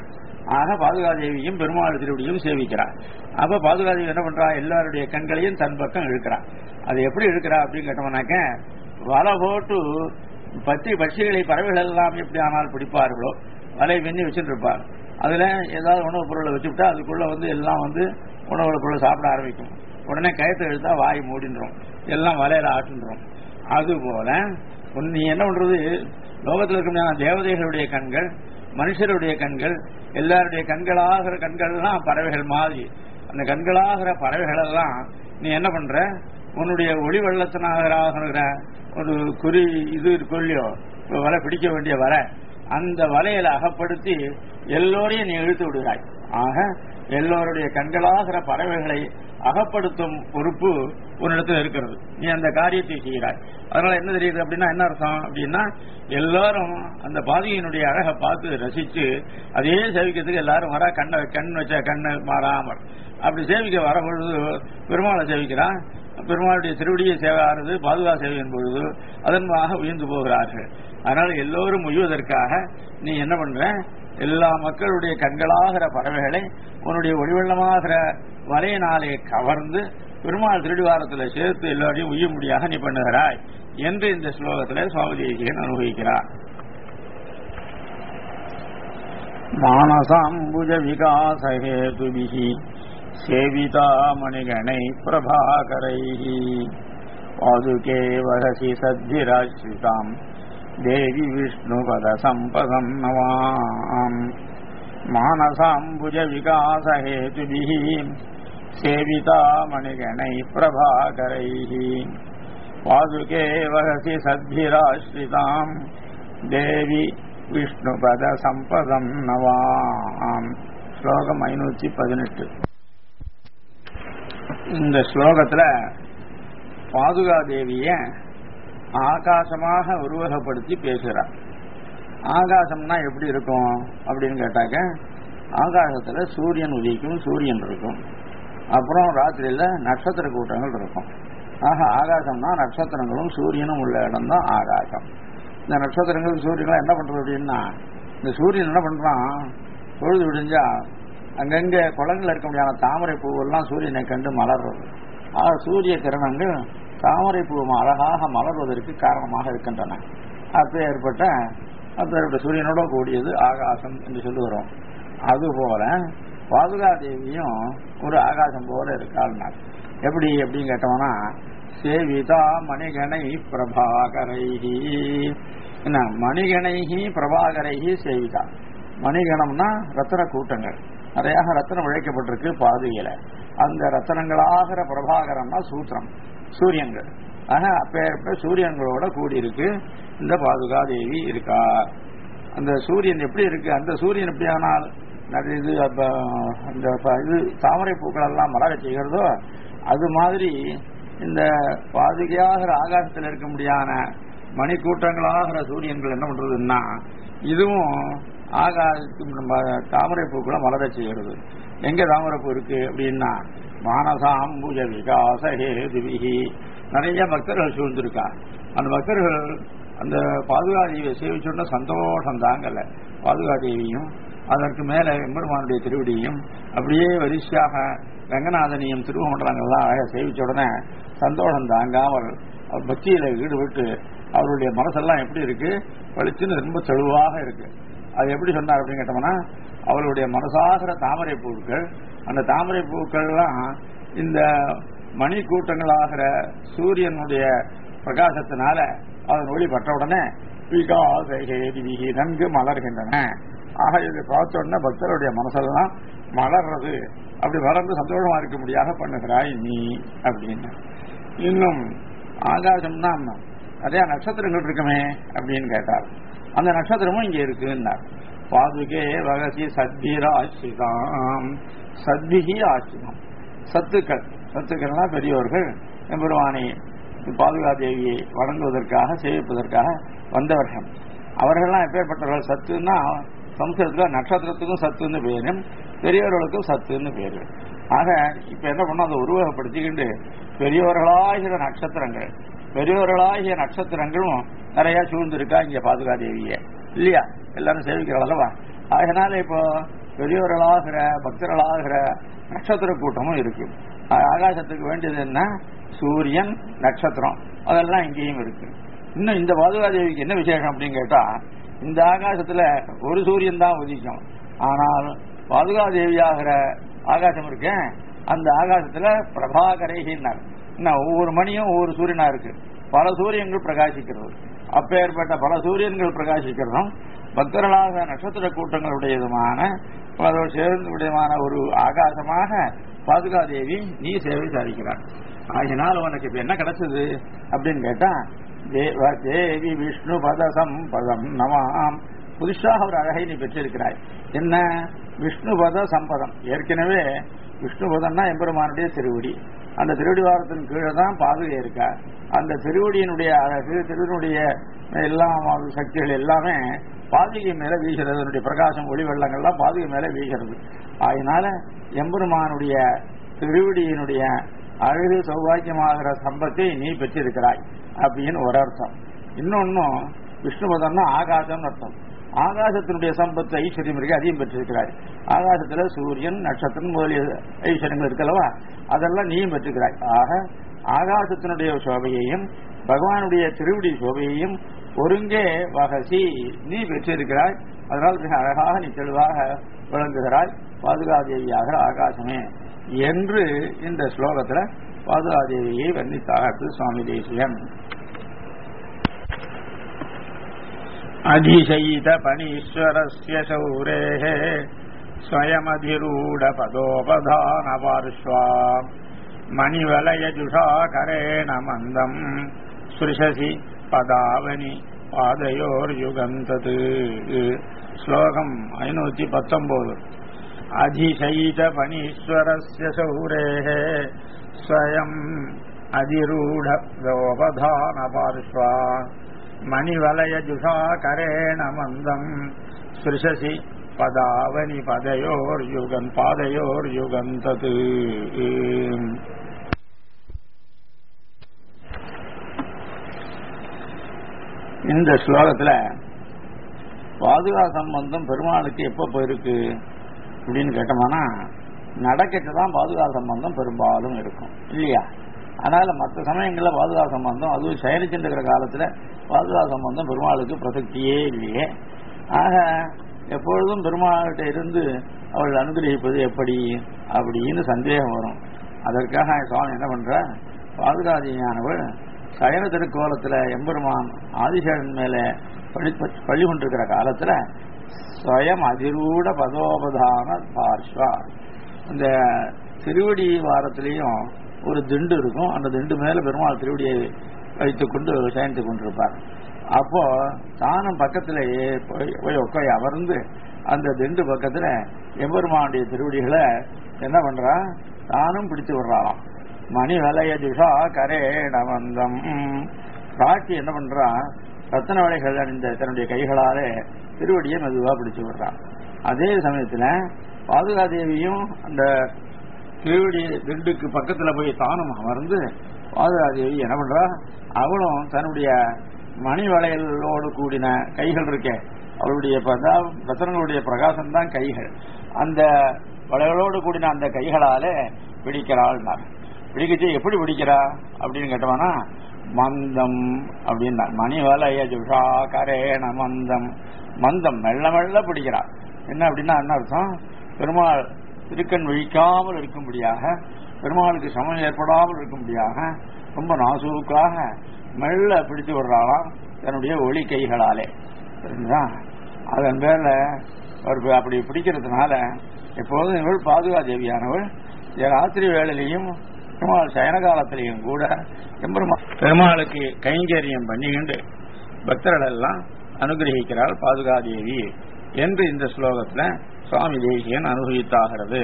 ஆக பாதுகாதேவியும் பெருமாள் திருவடியும் சேவிக்கிறார் அப்ப பாதுகாதேவி என்ன பண்றா எல்லாருடைய கண்களையும் தன் பக்கம் இழுக்கிறா அது எப்படி இழுக்கிறா அப்படின்னு கேட்டோம்னாக்க வலை போட்டு பத்தி பட்சிகளை பறவைகள் எல்லாம் எப்படி ஆனால் பிடிப்பார்களோ வலை வெண்ணி வச்சுட்டு இருப்பார் அதுல ஏதாவது உணவுப் பொருளை வச்சுவிட்டா அதுக்குள்ள வந்து எல்லாம் வந்து உணவுப் பொருளை சாப்பிட ஆரம்பிக்கும் உடனே கயத்தை இழுத்தா வாய் மூடின்றோம் எல்லாம் வலையில ஆட்டுன்றோம் அது போல உன் நீ என்ன பண்றது லோகத்தில் இருக்க தேவதைகளுடைய கண்கள் மனுஷருடைய கண்கள் எல்லாருடைய கண்களாகிற கண்கள்லாம் பறவைகள் மாதிரி அந்த கண்களாகிற பறவைகள் எல்லாம் நீ என்ன பண்ற உன்னுடைய ஒளி வெள்ளத்தினாகிற ஒரு குறி இது கொல்லியோ வலை பிடிக்க வேண்டிய வலை அந்த வலையில அகப்படுத்தி எல்லோரையும் நீ இழுத்து விடுகிறாய் ஆக எல்லோருடைய கண்களாகிற பறவைகளை அகப்படுத்தும் பொறுப்பு உன்னிடத்தில் இருக்கிறது நீ அந்த காரியத்தை செய்கிறாய் அதனால என்ன தெரியுது அப்படின்னா என்ன அர்த்தம் அப்படின்னா எல்லாரும் அந்த பாதிகையினுடைய அழகை பார்த்து ரசிச்சு அதே சேவிக்கிறதுக்கு எல்லாரும் வர கண்ணை கண் வச்ச கண்ணு மாறாமல் அப்படி சேவிக்க வர பொழுது பெருமாளை சேவிக்கிறான் பெருமாளுடைய திருவடியை சேவாகிறது பாதுகா சேவையின் பொழுது அதன்பாக உயர்ந்து போகிறார்கள் அதனால எல்லோரும் உய்வதற்காக நீ என்ன பண்ற எல்லா மக்களுடைய கண்களாகிற பறவைகளை உன்னுடைய ஒளிவெள்ளமாகிற வலையினாலே கவர்ந்து பெருமாள் திருடிவாரத்தில் சேர்த்து எல்லாரையும் உய்யும்படியாக நீ பண்ணுகிறாய் என்று இந்த ஸ்லோகத்தில் சுவாமி தேசிகன் அனுபவிக்கிறார் மானசாம்புஜ விகாசஹேதுபிஹி சேவிதா மணிகணை பிரபாகரைः பாதுகே வகசி சத்திராசிரிதாம் தேவி விஷ்ணுபத சம்பதம் நவாம் மானசாம்புஜ விகாசஹேதுபிः சேவிதா மணிகணை பிரபாகரைः பாதுகே வகசி சத்திராசிரிதாம் தேவி விஷ்ணுபத சம்பதம் நவாம் ஸ்லோகம் ஐநூத்தி பதினெட்டு இந்த ஸ்லோகத்துல பாதுகா தேவிய ஆகாசமாக உருவகப்படுத்தி பேசுறார் ஆகாசம்னா எப்படி இருக்கும் அப்படின்னு கேட்டாக்க ஆகாசத்துல சூரியன் உதிக்கும் சூரியன் இருக்கும் அப்புறம் ராத்திரியில நட்சத்திர கூட்டங்கள் இருக்கும் ஆக ஆகாசம்னா நட்சத்திரங்களும் சூரியனும் உள்ள இடம் தான் ஆகாசம் இந்த நட்சத்திரங்கள் சூரியன்லாம் என்ன பண்றது அப்படின்னா இந்த சூரியன் என்ன பண்றான் பொழுது விடிஞ்சா அங்கங்க குளங்கள் இருக்க முடியாத தாமரை பூவெல்லாம் சூரியனை கண்டு மலர்றது ஆக சூரிய கிரணங்கள் தாமரை பூ அழகாக மலர்வதற்கு காரணமாக இருக்கின்றன அப்ப ஏற்பட்ட அப்பேற்பட்ட சூரியனோட கூடியது ஆகாசம் என்று சொல்லுகிறோம் அதுபோல பாதுகா தேவியும் ஒரு ஆகாசம் போல இருக்காள்னார் எப்படி அப்படின்னு கேட்டோம்னா சேவிதா மணிகணை பிரபாகரைஹி என்ன மணிகணைஹி பிரபாகரைஹி சேவிதா மணிகணம்னா ரத்தன கூட்டங்கள் நிறையாக ரத்தனம் இழைக்கப்பட்டிருக்கு பாதுகையில அந்த ரத்தனங்களாகிற பிரபாகரம்னா சூத்திரம் சூரியன்கள் ஆக அப்பேற்பட்ட சூரியன்களோட கூடியிருக்கு இந்த பாதுகா தேவி இருக்கா அந்த சூரியன் எப்படி இருக்கு அந்த சூரியன் எப்படி ஆனால் நிறைய இது அப்ப அந்த ப- இது தாமரை பூக்கள் எல்லாம் மலர செய்கிறதோ அது மாதிரி இந்த பாதுகையாகிற ஆகாசத்தில் இருக்க முடியாத மணிக்கூட்டங்களாகிற சூரியன்கள் என்ன பண்றதுன்னா இதுவும் ஆகாசத்துக்கு நம்ம தாமரை பூக்களை மலர செய்கிறது எங்க தாமரை பூ இருக்கு அப்படின்னா மானசாம்புஜ விகாச ஹேதுவிஹி நிறைய பக்தர்கள் சூழ்ந்திருக்கா அந்த பக்தர்கள் அந்த பாதுகாதேவியை சேவிச்சோன்னா சந்தோஷம் தாங்கல பாதுகாதேவியும் அதற்கு மேல எம்பெருமானுடைய திருவடியும் அப்படியே வரிசையாக ரங்கநாதனையும் திருவமண்டலங்கள்லாம் அழகா சேவிச்ச உடனே சந்தோஷம் தாங்காமல் அவர் பக்தியில ஈடுபட்டு அவருடைய மனசெல்லாம் எப்படி இருக்கு பளிச்சுன்னு ரொம்ப தெளிவாக இருக்கு அது எப்படி சொன்னார் அப்படின்னு கேட்டோம்னா அவளுடைய மனசாகிற தாமரை பூக்கள் அந்த தாமரை பூக்கள்லாம் இந்த மணி கூட்டங்களாகிற சூரியனுடைய பிரகாசத்தினால அதன் ஒளி பட்ட உடனே விகாசகேதிவிகி நன்கு மலர்கின்றன ஆக இதை பார்த்த உடனே பக்தருடைய மனசெல்லாம் மலர்றது அப்படி வளர்ந்து சந்தோஷமா இருக்க முடியாத பண்ணுகிறாய் நீ அப்படின்னு இன்னும் ஆகாசம்னா நிறைய நட்சத்திரங்கள் இருக்குமே அப்படின்னு கேட்டார் அந்த நட்சத்திரமும் இங்க இருக்குன்னார் பாதுகே வகசி சத்பீராசிதாம் சத்பிகி ஆசிரியம் சத்துக்கள் சத்துக்கள்னா பெரியோர்கள் எம்பெருமானை பாதுகா தேவியை வணங்குவதற்காக சேவிப்பதற்காக வந்தவர்கள் அவர்கள்லாம் எப்பேற்பட்டவர்கள் சத்துன்னா சம்ஸ்கிருதத்துல நட்சத்திரத்துக்கும் சத்துன்னு பேரு பெரியவர்களுக்கும் சத்துன்னு பேரு ஆக இப்ப என்ன பண்ணோம் அதை உருவகப்படுத்திக்கிண்டு பெரியவர்களாகிற நட்சத்திரங்கள் பெரியவர்களாகிய நட்சத்திரங்களும் நிறைய சூழ்ந்திருக்கா இங்க பாதுகா தேவிய இல்லையா எல்லாரும் சேவிக்கிறாள் அல்லவா அதனால இப்போ பெரியவர்களாகிற பக்தர்களாகிற நட்சத்திர கூட்டமும் இருக்கு ஆ- ஆகாசத்துக்கு வேண்டியது என்ன சூரியன் நட்சத்திரம் அதெல்லாம் இங்கேயும் இருக்கு இன்னும் இந்த பாதுகாதேவிக்கு என்ன விசேஷம் அப்படின்னு கேட்டா இந்த ஆகாசத்துல ஒரு சூரியன் தான் உதிக்கும் ஆனால் பாதுகாதேவியாகிற ஆகாசம் இருக்கேன் அந்த ஆகாசத்துல பிரபாகரைகின்னார் இன்னும் ஒவ்வொரு மணியும் ஒவ்வொரு சூரியனா இருக்கு பல சூரியன்கள் பிரகாசிக்கிறது அப்பேற்பட்ட பல சூரியன்கள் பிரகாசிக்கிறதும் பக்தர்களாக நட்சத்திர கூட்டங்களுடையதுமான அதோடு சேர்ந்து விடயமான ஒரு ஆகாசமாக பாதுகாதேவி நீ சேவை சாதிக்கிறார் ஆகினால் உனக்கு இப்ப என்ன கிடைச்சது அப்படின்னு கேட்டா தேவ தேவி விஷ்ணு பத சம்பதம் நமாம் புதுசாக ஒரு அழகை நீ பெற்றிருக்கிறாய் என்ன விஷ்ணு பத சம்பதம் ஏற்கனவே விஷ்ணு பதம்னா எம்பெருமானுடைய திருவடி அந்த திருவடி வாரத்தின் கீழே தான் பாதுகை இருக்கா அந்த திருவடியினுடைய அழகு திருவனுடைய எல்லாம் அது சக்திகள் எல்லாமே பாதுகை மேல வீசுறது அதனுடைய பிரகாசம் ஒளி வெள்ளங்கள்லாம் பாதுகை மேல வீசுறது அதனால எம்பெருமானுடைய திருவடியினுடைய அழகு சௌபாக்கியமாகிற சம்பத்தை நீ பெற்றிருக்கிறாய் அப்படின்னு ஒரு அர்த்தம் இன்னொன்னும் விஷ்ணுபதம்னா ஆகாசம்னு அர்த்தம் ஆகாசத்தினுடைய சம்பத்து ஐஸ்வர்யம் இருக்கு அதையும் பெற்றிருக்கிறாய் ஆகாசத்துல சூரியன் நட்சத்திரம் முதலிய ஐஸ்வர்யங்கள் இருக்கல்லவா அதெல்லாம் நீயும் பெற்றிருக்கிறாய் ஆக ஆகாசத்தினுடைய சோபையையும் பகவானுடைய திருவடி சோபையையும் ஒருங்கே வகசி நீ பெற்றிருக்கிறாய் அதனால் மிக அழகாக நீ தெளிவாக விளங்குகிறாய் பாதுகாதேவியாக ஆகாசமே என்று இந்த ஸ்லோகத்துல பாதுகாதேவியை வர்ணித்தாகத்து சுவாமி தேசியன் அதிசயித பணீஸ்வரஸ்ய சௌரேः स्वयमधिरूढपदोपधान पार्श्वा मणिवलयजुषाकरेण मन्दम् स्पृशसि पदावनि பாதையோர்யுகம் தது ஸ்லோகம் ஐநூத்தி பத்தொன்பது அதிசயித பனீஸ்வரஸ்ய சௌரேः ஸ்வயம் அதிரூಢோபதான பார்ஷ்வா மணிவலயஜுஷாகரேண மந்தம் ஸ்ருஷசி பதாவனி பதையோர்யுகன் பாதையோர்யுகம் தது இந்த ஸ்லோகத்துல பாதுகா சம்பந்தம் பெருமாளுக்கு எப்ப போயிருக்கு அப்படின்னு கேட்டோம்னா நடக்கிட்டு தான் பாதுகா சம்பந்தம் பெரும்பாலும் இருக்கும் இல்லையா அதனால மற்ற சமயங்கள்ல பாதுகா சம்பந்தம் அதுவும் சயனிச்சுட்டு இருக்கிற காலத்துல பாதுகா சம்பந்தம் பெருமாளுக்கு பிரசக்தியே இல்லையே ஆக எப்பொழுதும் பெருமாள்கிட்ட இருந்து அவள் அனுகிரகிப்பது எப்படி அப்படின்னு சந்தேகம் வரும் அதற்காக சுவாமி என்ன பண்ற பாதுகாதியானவள் சயன திருக்கோலத்துல எம்பெருமான் ஆதிசேஷன் மேல பழி பள்ளி கொண்டிருக்கிற காலத்துல ஸ்வயம் அதிரூட பதோபதான பார்ஷ்வா இந்த திருவடி வாரத்திலையும் ஒரு திண்டு இருக்கும் அந்த திண்டு மேல பெருமாள் திருவடியை வைத்துக் கொண்டு சயனித்துக் கொண்டிருப்பார் அப்போ தானும் பக்கத்திலேயே போய் போய் உட்காய் அமர்ந்து அந்த திண்டு பக்கத்துல எம்பெருமானுடைய திருவடிகளை என்ன பண்றா தானும் பிடிச்சு விடுறாளாம் மணி வலைய துஷா கரே நமந்தம் காட்சி என்ன பண்றா ரத்தன வலைகள் அணிந்த தன்னுடைய கைகளாலே திருவடியை மெதுவா பிடிச்சு விடுறான் அதே சமயத்துல பாதுகாதேவியும் அந்த திருவடி திண்டுக்கு பக்கத்துல போய் தானும் அமர்ந்து பாதுகாதேவி என்ன பண்றா அவளும் தன்னுடைய மணி வளையலோடு கூடின கைகள் இருக்கே அவளுடைய பதா- ரத்தனங்களுடைய பிரகாசம் தான் கைகள் அந்த வளையலோடு கூடின அந்த கைகளாலே பிடிக்கிறாள் பிடிக்கச்சு எப்படி பிடிக்கிறா அப்படின்னு கேட்டோம்னா மந்தம் அப்படின்னா மணி வலைய ஜுஷா கரேன மந்தம் மந்தம் மெல்ல மெல்ல பிடிக்கிறா என்ன அப்படின்னா என்ன அர்த்தம் பெருமாள் திருக்கண் விழிக்காமல் இருக்கும்படியாக பெருமாளுக்கு சமம் ஏற்படாமல் இருக்கும்படியாக ரொம்ப நாசூக்காக மெல்ல பிடித்து விடுறாளாம் தன்னுடைய ஒளி கைகளாலே சரிங்களா அதன் பேர்ல அவர் அப்படி பிடிக்கிறதுனால எப்போதும் இவள் பாதுகா தேவியானவள் ராத்திரி வேளையிலையும் பெருமாள் சயன காலத்திலையும் கூட எம்பெருமா பெருமாளுக்கு கைங்கரியம் பண்ணிக்கிண்டு பக்தர்கள் எல்லாம் அனுகிரகிக்கிறாள் பாதுகாதேவி என்று இந்த ஸ்லோகத்துல சுவாமி தேசியன் அனுபவித்தாகிறது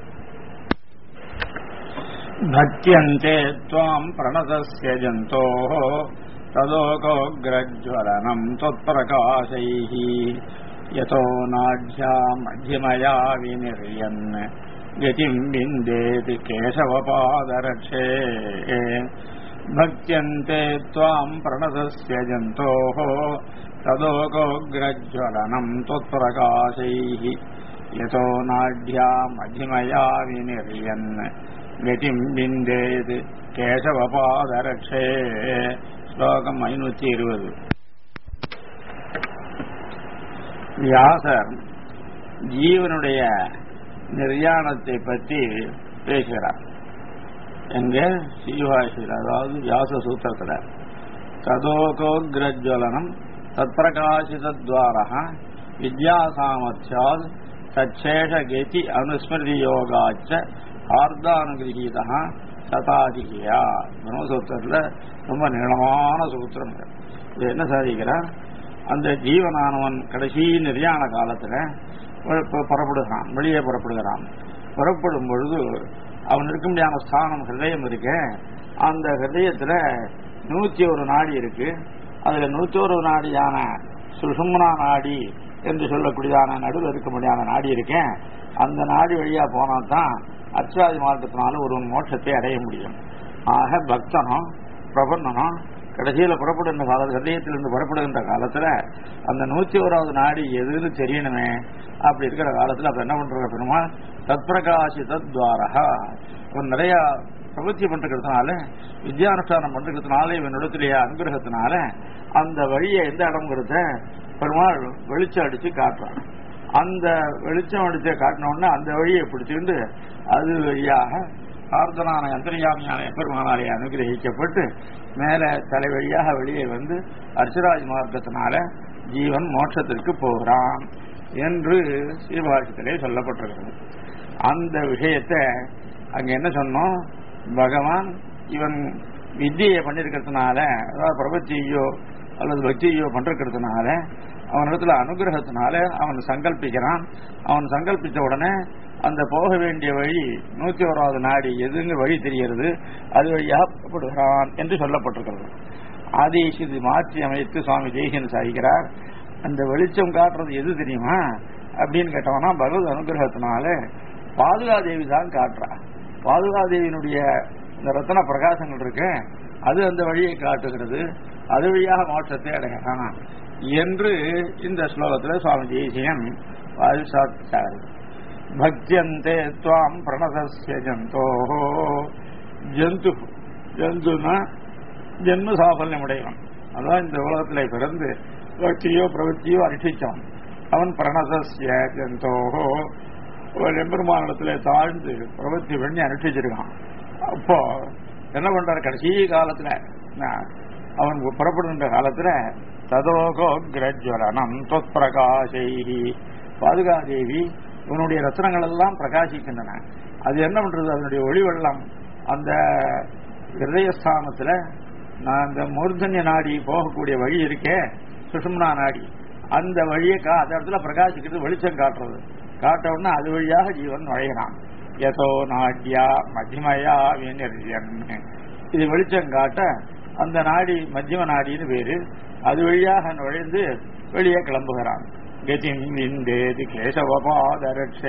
भक्त्यन्ते त्वाम् प्रणतस्य जन्तोः तदोकोग्रज्वलनम् त्वत्प्रकाशैः यतो नाढ्या मध्यमया विनिर्यन् गतिम् विन्देति केशवपादरक्षे भक्त्यन्ते त्वाम् प्रणतस्य जन्तोः तदोकोग्रज्वलनम् त्वत्प्रकाशैः யதோ நாட்யா மதிமயா வினிரியன் கதிம் பிந்தேது கேசவபாதரக்ஷே ஸ்லோகம் ஐநூத்தி இருபது வியாசர் ஜீவனுடைய நிர்யாணத்தை பற்றி பேசுகிறார் எங்க ஸ்ரீபாஷியில் அதாவது வியாச சூத்திரத்துல ததோகோக்ரஜ்வலனம் தத்பிரகாசிதத்வாரः வித்யா சாமர்த்தியாத் தச்சேஷ கதி அனுஸ்மிருதி யோகாச்ச ஆர்தானுகிரகீதா சதாதிகியா பிரம்மசூத்திரத்தில் ரொம்ப நீளமான சூத்திரம் இது. இது என்ன சாதிக்கிறார் அந்த ஜீவனானவன் கடைசி நிர்யாண காலத்துல பு- புறப்படுகிறான் வெளியே புறப்படுகிறான் புறப்படும் பொழுது அவன் இருக்க முடியாத ஸ்தானம் ஹிருதயம் இருக்கு அந்த ஹிருதயத்துல நூத்தி ஒரு நாடி இருக்கு அதுல நூத்தி ஒரு நாடியான சுஷும்னா நாடி என்று சொல்லக்கூடியதான நடுவில் இருக்க முடியாத நாடி இருக்கேன் அந்த நாடி வழியா போனா தான் அச்சாதி மார்க்கத்தினால ஒரு மோட்சத்தை அடைய முடியும் ஆக பக்தனும் பிரபன்னனும் கடைசியில புறப்படுகின்ற கால ஹிருதயத்திலிருந்து புறப்படுகின்ற காலத்துல அந்த நூத்தி ஓராவது நாடி எதுன்னு தெரியணுமே அப்படி இருக்கிற காலத்துல அப்ப என்ன பண்ற பெருமாள் தத்பிரகாசி தத்வாரகா அவன் நிறைய பிரபத்தி பண்றதுனால வித்யானுஷ்டானம் பண்றதுனால இவனிடத்திலேயே அனுகிரகத்தினால அந்த வழியை எந்த இடம்ங்கிறத பெருமாள் வெளிச்சம் அடிச்சு காட்டுறான் அந்த வெளிச்சம் அடிச்சு காட்டின உடனே அந்த வழியை பிடிச்சிட்டு அது வழியாக ஆர்த்தனான அந்தர்யாமியான பெருமானாலே அனுகிரகிக்கப்பட்டு மேல தலை வழியாக வெளியே வந்து அர்ச்சராஜ் மார்க்கத்தினால ஜீவன் மோட்சத்திற்கு போகிறான் என்று ஸ்ரீபாஷத்திலே சொல்லப்பட்டிருக்கிறது அந்த விஷயத்தை அங்க என்ன சொன்னோம் பகவான் இவன் வித்தியை பண்ணிருக்கிறதுனால அதாவது பிரபத்தியோ அல்லது பக்தியோ பண்றதுனால அவனிடத்துல அனுகிரகத்தினால அவன் சங்கல்பிக்கிறான் அவன் சங்கல்பித்த உடனே அந்த போக வேண்டிய வழி நூத்தி ஓராவது நாடி எதுங்க வழி தெரிகிறது அது வழியாக புறப்படுகிறான் என்று சொல்லப்பட்டிருக்கிறது அதை இது மாற்றி அமைத்து சுவாமி ஜெய்ஹின் சாதிக்கிறார் அந்த வெளிச்சம் காட்டுறது எது தெரியுமா அப்படின்னு கேட்டவனா பகவத் அனுகிரகத்தினால பாதுகாதேவி தான் காட்டுறா பாதுகாதேவியினுடைய இந்த ரத்தன பிரகாசங்கள் இருக்கு அது அந்த வழியை காட்டுகிறது அது வழியாக மோட்சத்தை அடைகிறான் என்று இந்த ஸ்லோகத்தில் சுவாமி ஜெய்சியன் சாதிச்சார் பக்தியந்தே துவாம் பிரணதஸ்ய ஜந்தோ ஜந்து ஜந்துனா ஜென்ம சாஃபல்யம் உடையவன் அதான் இந்த உலகத்திலே பிறந்து பக்தியோ பிரவൃத்தியோ அனுஷ்டிச்சவன் அவன் பிரணதஸ்ய ஜந்தோஹோ ஒரு எம்பெருமானிடத்துல தாழ்ந்து பிரவൃத்தி பண்ணி அனுஷ்டிச்சிருக்கான் அப்போ என்ன பண்றாரு கடைசி காலத்துல நான் அவன் புறப்படுகின்ற காலத்துல ததோகோ கிரஜ்வலனம் தொத்பிரகாசை பாதுகாதேவி இவனுடைய ரத்னங்கள் எல்லாம் பிரகாசிக்கின்றன அது என்ன பண்றது அதனுடைய ஒளி வெள்ளம் அந்த ஹிருதயஸ்தானத்துல நான் அந்த மூர்தன்ய நாடி போகக்கூடிய வழி இருக்கே சுஷும்னா நாடி அந்த வழியை கா அந்த இடத்துல பிரகாசிக்கிறது வெளிச்சம் காட்டுறது காட்ட உடனே அது வழியாக ஜீவன் நுழைகிறான் யதோ நாட்யா மத்தியமயா வினிர்யன் இது வெளிச்சம் காட்ட அந்த நாடி மத்தியம நாடின்னு பேரு அது வழியாக நுழைந்து வெளியே கிளம்புகிறான் கதிம் விந்தேது கேசவபாதரட்சே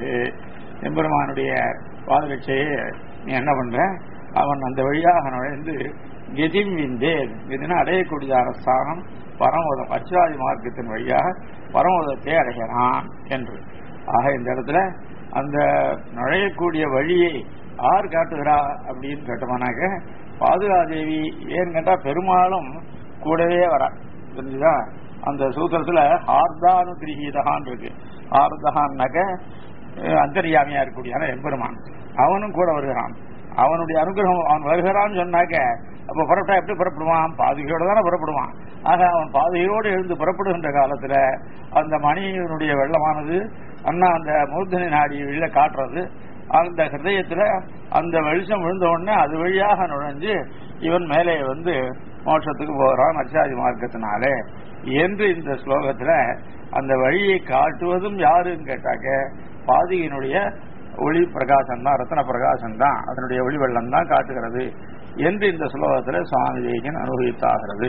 எம்பெருமானுடைய பாதரட்சையே நீ என்ன பண்ற அவன் அந்த வழியாக நுழைந்து கதிம் விந்தேன் இதுனா அடையக்கூடியதான ஸ்தானம் பரமோதம் அச்சாதி மார்க்கத்தின் வழியாக பரமோதத்தை அடைகிறான் என்று ஆக இந்த இடத்துல அந்த நுழையக்கூடிய வழியை யார் காட்டுகிறா அப்படின்னு கேட்டோம்னாக்க பாதுகாதேவி ஏன்னு கேட்டா பெருமாளும் கூடவே வரா புரிஞ்சுதா அந்த சூத்திரத்துல ஆர்தானு கிரகீதகான் இருக்கு ஆர்தகான்னாக்க அஹ், அந்தர்யாமியா இருக்கக்கூடிய எம்பெருமான் அவனும் கூட வருகிறான் அவனுடைய அனுகிரகம் அவன் வருகிறான்னு சொன்னாக்க அப்ப புறப்பட்டா எப்படி புறப்படுவான் பாதுகையோட தானே புறப்படுவான் ஆக அவன் பாதுகையோடு எழுந்து புறப்படுகின்ற காலத்துல அந்த மணியினுடைய வெள்ளமானது அண்ணா அந்த மூர்தனி நாடி வெளில காட்டுறது அந்த ஹிருதயத்துல அந்த வெளிச்சம் விழுந்த உடனே அது வழியாக நுழைஞ்சு இவன் மேலே வந்து மோட்சத்துக்கு போகிறான் அச்சாதி மார்க்கத்தினாலே என்று இந்த ஸ்லோகத்துல அந்த வழியை காட்டுவதும் யாருன்னு கேட்டாக்க பாதிகையினுடைய ஒளி பிரகாசம் தான் ரத்ன பிரகாசம் தான் அதனுடைய ஒளி வெள்ளம் தான் காட்டுகிறது என்று இந்த ஸ்லோகத்துல சுவாமி ஜெயகன் அனுபவித்தாகிறது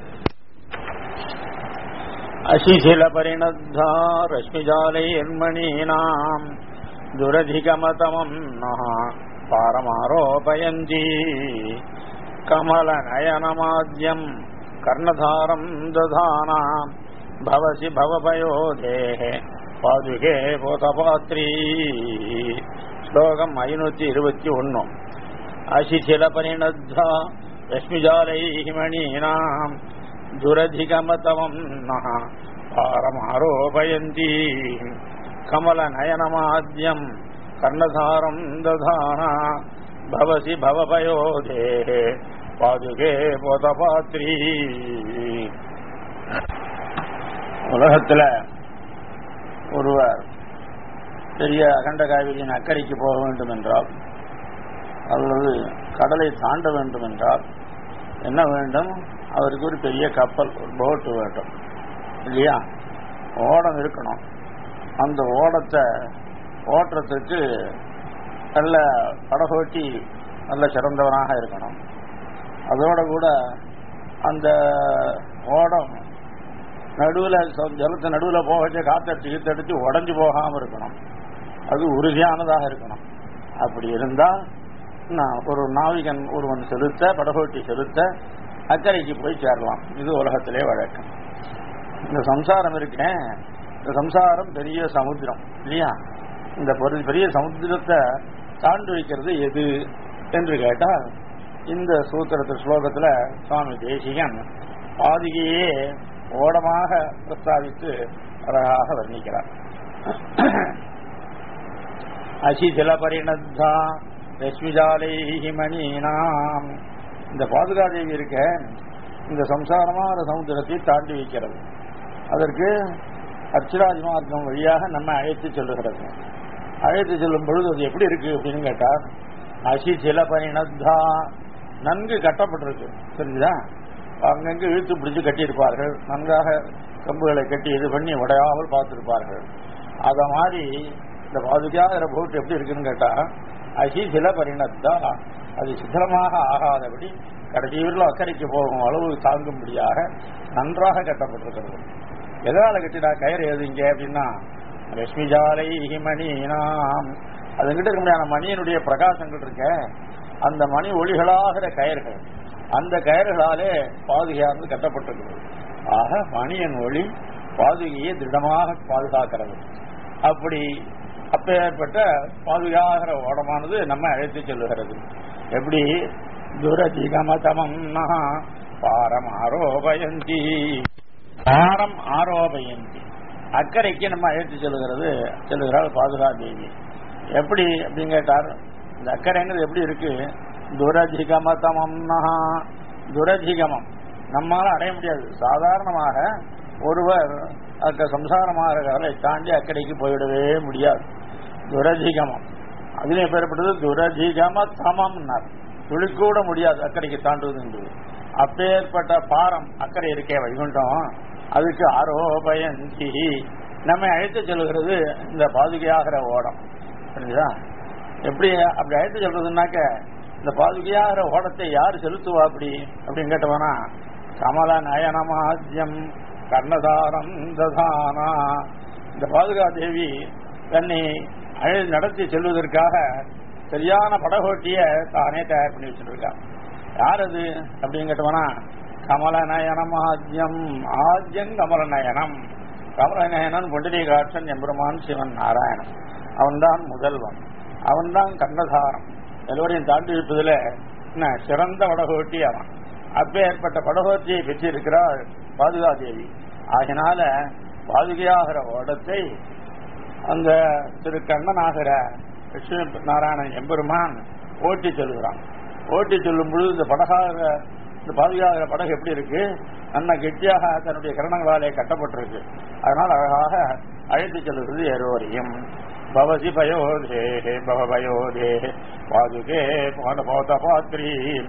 அசிசில பரிணத்தா ரஷ்மிஜாலைர்மணீனாம் துரதிகமதமம் நः பாரமாரோபயந்தி கமலநயனமாத்யம் கர்ணதாரம் ததானா பவசி பவபயோதேः பாதுகே போதபாத்ரி ஸ்லோகம் ஐநூத்தி இருபத்தி ஒன்னு அசிசில பரிணத்தா ரஷ்மிஜாலைः மணீனாம் துரதிகமதமம் நः பாரமாரோபயந்தி கமலநயனமாத்யம் கர்ணதாரம் ததானா பவசி பவபயோதே பாதுகே போதபாத்ரி உலகத்துல ஒருவர் பெரிய அகண்ட காவிரியின் அக்கறைக்கு போக வேண்டும் என்றால் அல்லது கடலை தாண்ட வேண்டும் என்றால் என்ன வேண்டும் அவருக்கு ஒரு பெரிய கப்பல் ஒரு போட்டு வேண்டும் இல்லையா ஓடம் இருக்கணும் அந்த ஓடத்தை ஓட்டுறதுக்கு நல்ல படகோட்டி நல்ல சிறந்தவனாக இருக்கணும் அதோட கூட அந்த ஓடம் நடுவில் ஜலத்தை நடுவில் போக வச்சு காத்தடிச்சு கீத்தடிச்சு உடஞ்சு போகாமல் இருக்கணும் அது உறுதியானதாக இருக்கணும் அப்படி இருந்தால் நான் ஒரு நாவிகன் ஒருவன் செலுத்த படகோட்டி செலுத்த அக்கறைக்கு போய் சேரலாம் இது உலகத்திலே வழக்கம் இந்த சம்சாரம் இருக்கேன் இந்த சம்சாரம் பெரிய சமுத்திரம் இல்லையா இந்த பொரு- பெரிய சமுத்திரத்தை தாண்டி வைக்கிறது எது என்று கேட்டால் இந்த சூத்திரத்து ஸ்லோகத்துல சுவாமி தேசிகன் பாதிகையே ஓடமாக பிரஸ்தாவித்து அழகாக வர்ணிக்கிறார் அசிதில பரிணத்தா ரஷ்மிஜாலைஹி மணீனாம் இந்த பாதுகாதேவி இருக்க இந்த சம்சாரமான சமுத்திரத்தை தாண்டி வைக்கிறது அதற்கு அர்ச்சராஜ் மார்க்கம் வழியாக நம்ம அழைத்து செல்லுகிறது அழைத்து செல்லும் பொழுது அது எப்படி இருக்கு அப்படின்னு கேட்டால் அசி சில பரிணத்தா நன்கு கட்டப்பட்டிருக்கு தெரிஞ்சுதா அங்கங்க இழுத்து பிடிச்சு கட்டியிருப்பார்கள் நன்காக கம்புகளை கட்டி இது பண்ணி உடையாமல் பார்த்திருப்பார்கள் அத மாதிரி இந்த பாதுகாக்கிற போட் எப்படி இருக்குன்னு கேட்டா அசி சில பரிணத்தா அது சித்திரமாக ஆகாதபடி கடைசி ஊரில் அக்கறைக்கு போகும் அளவு தாங்கும்படியாக நன்றாக கட்டப்பட்டிருக்கிறது எதனால கட்டினா கயிறு எதுங்க அப்படின்னா ரஷ்மி ஜாலை மணினாம் அதுங்கிட்ட இருக்க முடியாத மணியினுடைய பிரகாசங்கள் இருக்க அந்த மணி ஒளிகளாகிற கயிறுகள் அந்த கயிறுகளாலே பாதுகையானது கட்டப்பட்டிருக்கிறது ஆக மணியின் ஒளி பாதுகையை திருடமாக பாதுகாக்கிறது அப்படி அப்பேற்பட்ட பாதுகாக்கிற ஓடமானது நம்ம அழைத்து செல்லுகிறது எப்படி துரதிகமதமம் பாரம் ஆரோபயந்தி பாரம் ஆரோபயந்தி அக்கறைக்கு நம்ம அழைத்து செல்லுகிறது செல்லுகிறாள் பாதுகா தேவி எப்படி அப்படின்னு கேட்டார் இந்த அக்கறைங்கிறது எப்படி இருக்கு துரதிகமதமம் துரதிகமம் நம்மால அடைய முடியாது சாதாரணமாக ஒருவர் அந்த சம்சாரமாக தாண்டி அக்கறைக்கு போய்விடவே முடியாது துரதிகமம் அதிலே பெறப்பட்டது துரதிகம தமம்னார் துளிக்கூட முடியாது அக்கறைக்கு தாண்டுவது என்பது அப்பேற்பட்ட பாரம் அக்கறை இருக்கே வைகுண்டம் அதுக்கு ஆரோபயந்தி நம்மை அழைத்து செல்கிறது இந்த பாதுகையாகிற ஓடம் புரிஞ்சுதா எப்படி அப்படி அழைத்து செல்றதுனாக்க இந்த பாதுகையாகிற ஓடத்தை யார் செலுத்துவா அப்படி அப்படின்னு கேட்டவனா கமல நயனமாத்தியம் கர்ணதாரம் ததானா இந்த பாதுகா தேவி தன்னை அழை நடத்தி செல்வதற்காக சரியான படகோட்டிய தானே தயார் பண்ணி வச்சிருக்கா யார் அது அப்படின்னு கேட்டவனா கமல நயனம் ஆத்யம் ஆத்யம் கமல நயனம் கமல நயனன் பொண்டிலி காட்சன் எம்பெருமான் சிவன் நாராயணன் அவன்தான் முதல்வன் அவன்தான் கண்ணதாரம் எல்லோரையும் தாண்டி இருப்பதுல என்ன சிறந்த படகோட்டி அவன் அப்பேற்பட்ட படகோட்டியை பெற்றிருக்கிறாள் பாதுகா தேவி ஆகினால பாதுகையாகிற ஓடத்தை அந்த திரு கண்ணனாகிற லட்சுமி நாராயணன் எம்பெருமான் ஓட்டி செல்கிறான் ஓட்டி செல்லும் பொழுது இந்த படகாக இந்த பாதுகாக்கிற படகு எப்படி இருக்கு நல்ல கெட்டியாக தன்னுடைய கரணங்களாலே கட்டப்பட்டிருக்கு அதனால் அழகாக அழைத்து செல்கிறது எரோரியம் பவசி பயோதே பவ பயோதே பாதுகே போன போத பாத்திரி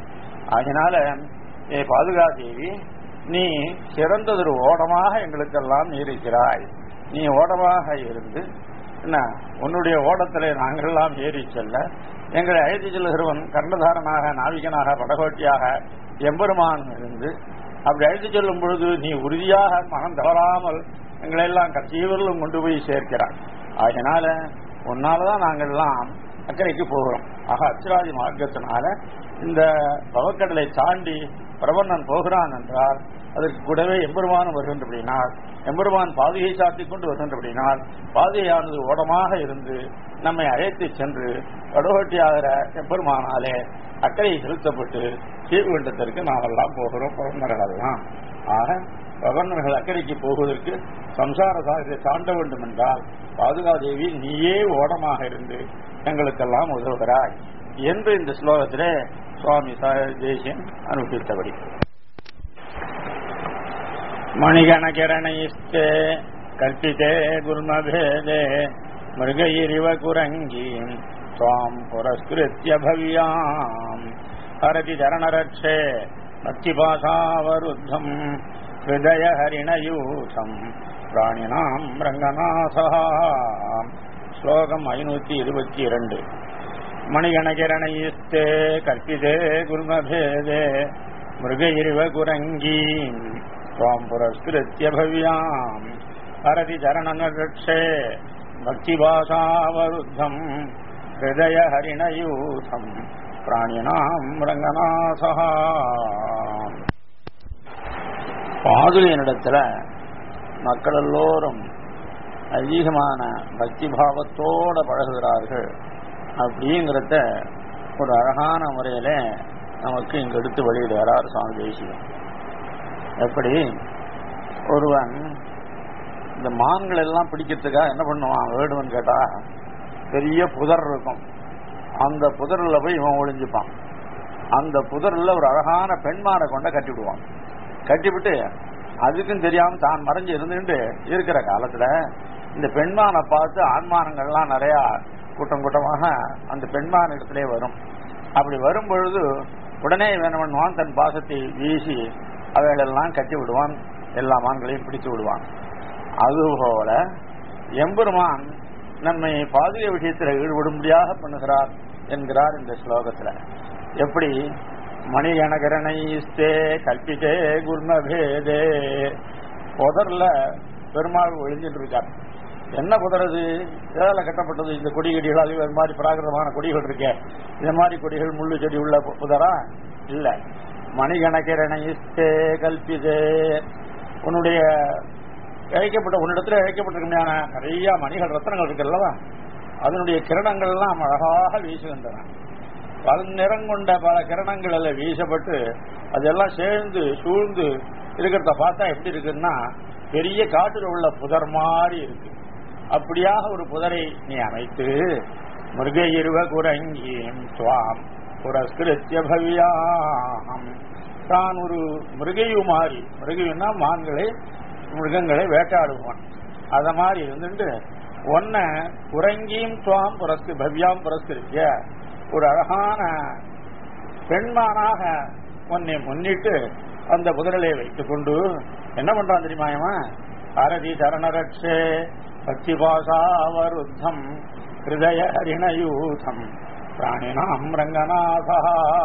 அதனால ஏ பாதுகா தேவி நீ சிறந்ததொரு ஓடமாக எங்களுக்கெல்லாம் நீ இருக்கிறாய் நீ ஓடமாக இருந்து என்ன உன்னுடைய ஓடத்திலே நாங்கள்லாம் ஏறி செல்ல எங்களை அழைத்து செல்லுகிறவன் கர்ணதாரனாக நாவிகனாக படகோட்டியாக எம்பெருமான் இருந்து அப்படி அழைத்து செல்லும் பொழுது நீ உறுதியாக மனம் தவறாமல் எங்களை எல்லாம் கட்சியவர்களும் கொண்டு போய் சேர்க்கிறான் அதனால உன்னாலதான் நாங்கள்லாம் அக்கறைக்கு போகிறோம் ஆக அச்சிராதி மார்க்கத்தினால இந்த பவக்கடலை தாண்டி பிரபன்னன் போகிறான் என்றால் அதற்கு கூடவே எம்பெருமானும் வருகின்றபடினால் எம்பெருமான் பாதுகை சாத்திக் கொண்டு வருகின்றபடினால் பாதுகையானது ஓடமாக இருந்து நம்மை அழைத்து சென்று வடகோட்டியாகிற எம்பெருமானாலே அக்கறை செலுத்தப்பட்டு ஸ்ரீகுண்டத்திற்கு நாம் எல்லாம் போகிறோம் பிறந்தர்களெல்லாம் ஆக பகவன்கள் அக்கறைக்கு போவதற்கு சம்சார சாகரை தாண்ட வேண்டும் என்றால் பாதுகாதேவி நீயே ஓடமாக இருந்து எங்களுக்கெல்லாம் உதவுகிறாய் என்று இந்த ஸ்லோகத்திலே சுவாமி தேசியன் அனுப்பித்தபடி மணிகணகிரணைஸ்தே கற்பித்தே குல்மபேதே மிருகைரிவ குரங்கீம் त्वाम् पुरस्कृत्य भव्याम् हरति चरणरक्षे भक्तिपाशावरुद्धम् हृदयहरिणयूथम् प्राणिनाम् रङ्गनाथः श्लोकम् ऐनूति இருபத்தி இரண்டு மணிகணகிரணையிஸ்தே கற்பிதே குல்மபேதே மிருகைரிவ குரங்கீம் त्वाम् पुरस्कृत्य भव्याम् हरति चरणनरक्षे भक्तिभाषावरुद्धम् ஹிருதய ஹரிணயூதம் பிராணினாம் ரங்கநாசா பாதுகையினிடத்துல மக்கள் எல்லோரும் அதிகமான பக்தி பாவத்தோட பழகுகிறார்கள் அப்படிங்கிறத ஒரு அழகான முறையில நமக்கு இங்க எடுத்து வெளியிடுகிறார் சுவாமி தேசியம் எப்படி ஒருவன் இந்த மான்கள் எல்லாம் பிடிக்கிறதுக்காக என்ன பண்ணுவான் வேடுவன் கேட்டா பெரிய புதர் இருக்கும் அந்த புதரில் போய் இவன் ஒளிஞ்சுப்பான் அந்த புதரில் ஒரு அழகான பெண்மானை கொண்ட கட்டிவிடுவான் கட்டிவிட்டு அதுக்கும் தெரியாம தான் மறைஞ்சு இருந்துட்டு இருக்கிற காலத்துல இந்த பெண்மானை பார்த்து ஆண்மானங்கள்லாம் நிறைய கூட்டம் கூட்டமாக அந்த பெண்மான இடத்திலே வரும் அப்படி வரும் பொழுது உடனே என்ன பண்ணுவான் தன் பாசத்தை வீசி அவைகளெல்லாம் கட்டி விடுவான் எல்லா மான்களையும் பிடித்து விடுவான் அதுபோல எம்பெருமான் நம்மை பாதுகை விஷயத்தில் ஈடுபடும்படியாக பண்ணுகிறார் என்கிறார் இந்த ஸ்லோகத்துல எப்படி மணி கணகரணைஸ்தே கல்பித்தே குர்மபேதே புதர்ல பெருமாள் ஒழிஞ்சிட்டு இருக்கார் என்ன புதறது எதால கட்டப்பட்டது இந்த கொடி கொடிகள் இது மாதிரி பிராகிருதமான கொடிகள் இருக்கே இந்த மாதிரி கொடிகள் முள்ளு செடி உள்ள புதரா இல்ல மணிகணக்கிரணைஸ்தே கல்பிதே உன்னுடைய இழைக்கப்பட்ட உன்னிடத்துல இழைக்கப்பட்டிருக்கமையான நிறைய மணிகள் ரத்தனங்கள் இருக்குல்லவா அதனுடைய கிரணங்கள் எல்லாம் அழகாக வீசுகின்றன பல நிறம் கொண்ட பல கிரணங்கள் எல்லாம் வீசப்பட்டு அதெல்லாம் சேர்ந்து சூழ்ந்து இருக்கிறத பார்த்தா எப்படி இருக்குன்னா பெரிய காட்டில் உள்ள புதர் மாதிரி இருக்கு அப்படியாக ஒரு புதரை நீ அமைத்து மிருக இருவ குரங்கியும் சுவாம் புரஸ்கிருத்திய பவ்யாம் தான் ஒரு மிருகையு மாறி மிருகையுன்னா மான்களை மிருகங்களை வேட்டாடுவான் அத மாதிரி இருந்துட்டு ஒன்ன குரங்கியும் துவாம் புரஸ்கு பவ்யாம் புரஸ்கிருத்திய ஒரு அழகான பெண்மானாக உன்னை முன்னிட்டு அந்த குதிரலை வைத்துக் கொண்டு என்ன பண்றான் தெரியுமா இவன் அரதி சரணரட்சே பக்தி பாசாவருத்தம் ஹிருதய ஹரிணயூதம் பிராணினாம் ரங்கநாதா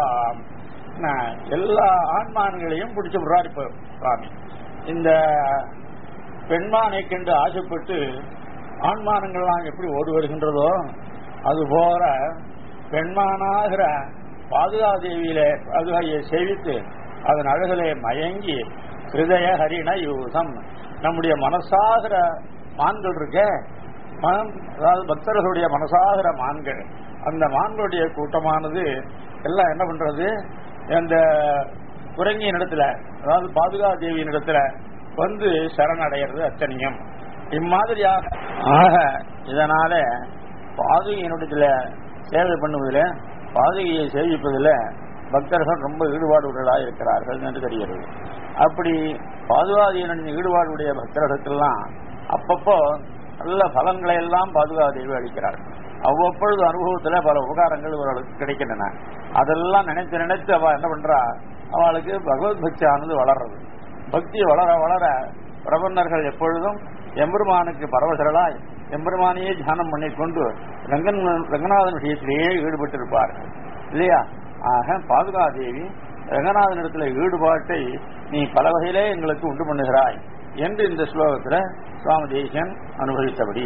எல்லா ஆண்மான்களையும் பிடிச்சு விடுறாரு இப்ப சுவாமி இந்த பெண்மானை கண்டு ஆசைப்பட்டு ஆண்மானங்கள்லாம் எப்படி ஓடி வருகின்றதோ அதுபோல பெண்மானாகிற பாதுகாதேவியில பாதுகாயை சேவித்து அதன் அழகிலே மயங்கி ஹிருதய ஹரிண யூசம் நம்முடைய மனசாகிற மான்கள் இருக்க மனம் அதாவது பக்தர்களுடைய மனசாகிற மான்கள் அந்த மான்களுடைய கூட்டமானது எல்லாம் என்ன பண்றது இந்த குரங்கியின் இடத்துல அதாவது பாதுகா தேவியின் இடத்துல வந்து சரணடைகிறது அத்தனியம் இம்மாதிரியாக ஆக இதனால பாதுகையினுடைய சேவை பண்ணுவதில் பாதுகையை சேவிப்பதில் பக்தர்கள் ரொம்ப ஈடுபாடுள்ளதாக இருக்கிறார்கள் என்று தெரிகிறது அப்படி பாதுகாதியினுடைய ஈடுபாடுடைய பக்தர்களுக்கெல்லாம் அப்பப்போ நல்ல பலன்களை எல்லாம் பாதுகாதேவி அளிக்கிறார் அவ்வப்பொழுது அனுபவத்தில் பல உபகாரங்கள் இவர்களுக்கு கிடைக்கின்றன அதெல்லாம் நினைத்து நினைத்து அவ என்ன பண்றா அவளுக்கு பகவத் பக்தியானது வளர்றது பக்தி வளர வளர பிரபன்னர்கள் எப்பொழுதும் எம்பெருமானுக்கு பரவசர்களாய் எம்பெருமானையே தியானம் பண்ணிக்கொண்டு ரங்கன் ரங்கநாதன் விஷயத்திலேயே ஈடுபட்டிருப்பார்கள் இல்லையா ஆக பாதுகாதேவி ரங்கநாதன் இடத்துல ஈடுபாட்டை நீ பல வகையிலே எங்களுக்கு உண்டு பண்ணுகிறாய் என்று இந்த ஸ்லோகத்துல சுவாமி தேசன் அனுபவித்தபடி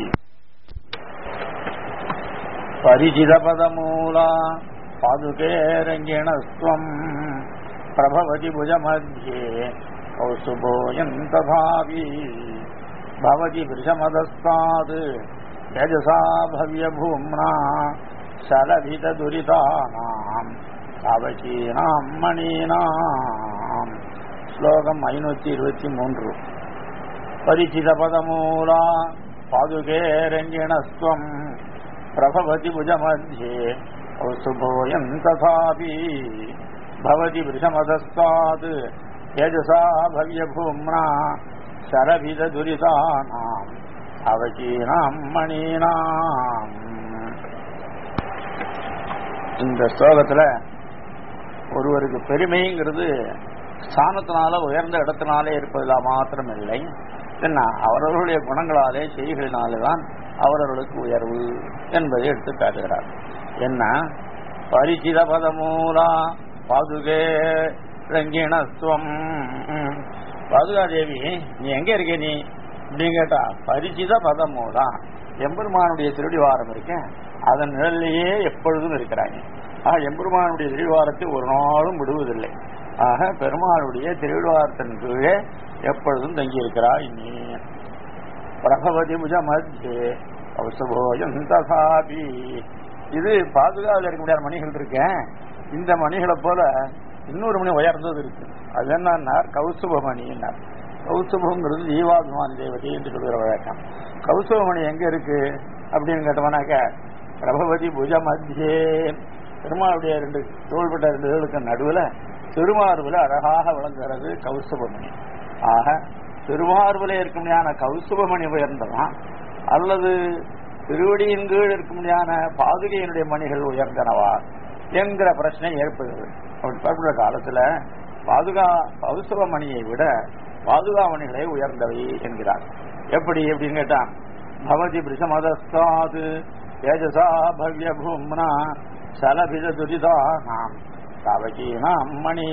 பரிஜித பதமூலா பாதுகே ரங்கிணஸ்துவம் பிரபவதி புஜ மத்தியே கௌசுபோயம் ததாவி பவதி விஷமதஸ்தாத் யஜசா பவ்ய பூம்னா சலபித துரிதானாம் அவகீனாம் மணீனாம் ஸ்லோகம் ஐநூத்தி இருபத்தி மூன்று பரிச்சித பதமூலா பாதுகே ரங்கிணஸ்துவம் பிரபவதி புஜமத்தியே கௌசுபோயம் ததாபி பவதி விஷமதஸ்தாத் யஜசா பவ்ய பூம்னா சரபித துரிதானாம் அவகீனாம் மணீனாம் இந்த ஸ்லோகத்துல ஒருவருக்கு பெருமைங்கிறது ஸ்தானத்தினால உயர்ந்த இடத்தினாலே இருப்பதில் மாத்திரம் இல்லை என்ன அவரவர்களுடைய குணங்களாலே செய்களினாலே தான் அவரவர்களுக்கு உயர்வு என்பதை எடுத்து காட்டுகிறார் என்ன பரிச்சித பதமூலா பாதுகே ரங்கிணஸ்துவம் பாதுகாதேவி நீ எங்க இருக்க நீ அப்படின்னு கேட்டா பரிச்சித பதமூலா எம்பெருமானுடைய திருடிவாரம் இருக்கேன் அதன் நிழல்லையே எப்பொழுதும் இருக்கிறாங்க ஆக எம்பெருமானுடைய திருவாரத்தை ஒரு நாளும் விடுவதில்லை ஆக பெருமானுடைய திருவாரத்தின் கீழே எப்பொழுதும் தங்கி இருக்கிறாய் நீ பிரபவதி புஜ மத்தியே கௌசபோயம் தசாபி இது பாதுகாவல இருக்க முடியாத மணிகள் இருக்கேன் இந்த மணிகளை போல இன்னொரு மணி உயர்ந்தது இருக்கு அது என்னன்னா கௌசுபமணின்னார் கௌசுபங்கிறது ஜீவாபிமானி தேவதை என்று சொல்கிற வழக்கம் கௌசுபமணி எங்க இருக்கு அப்படின்னு கேட்டோம்னாக்க பிரபவதி புஜ மத்தியே பெருமாளுடைய ரெண்டு தோள்பட்ட ரெண்டு இதழுக்கு நடுவில் திருமார்புல அழகாக விளங்குகிறது கௌசுபமணி ஆக திருமார்புல இருக்க முடியாத கௌசுபமணி உயர்ந்ததான் அல்லது திருவடியின் கீழ் இருக்க முடியாத பாதுகையினுடைய மணிகள் உயர்ந்தனவா என்கிற பிரச்சனை ஏற்படுகிறது அப்படி பார்க்கிற காலத்துல பாதுகா கௌசுப மணியை விட பாதுகா மணிகளே உயர்ந்தவை என்கிறார் எப்படி அப்படின்னு கேட்டான் பவதி பிரிசமதஸ்தாது தேஜசா பவ்ய பூம்னா சலபித துரிதானாம் தவகீனாம்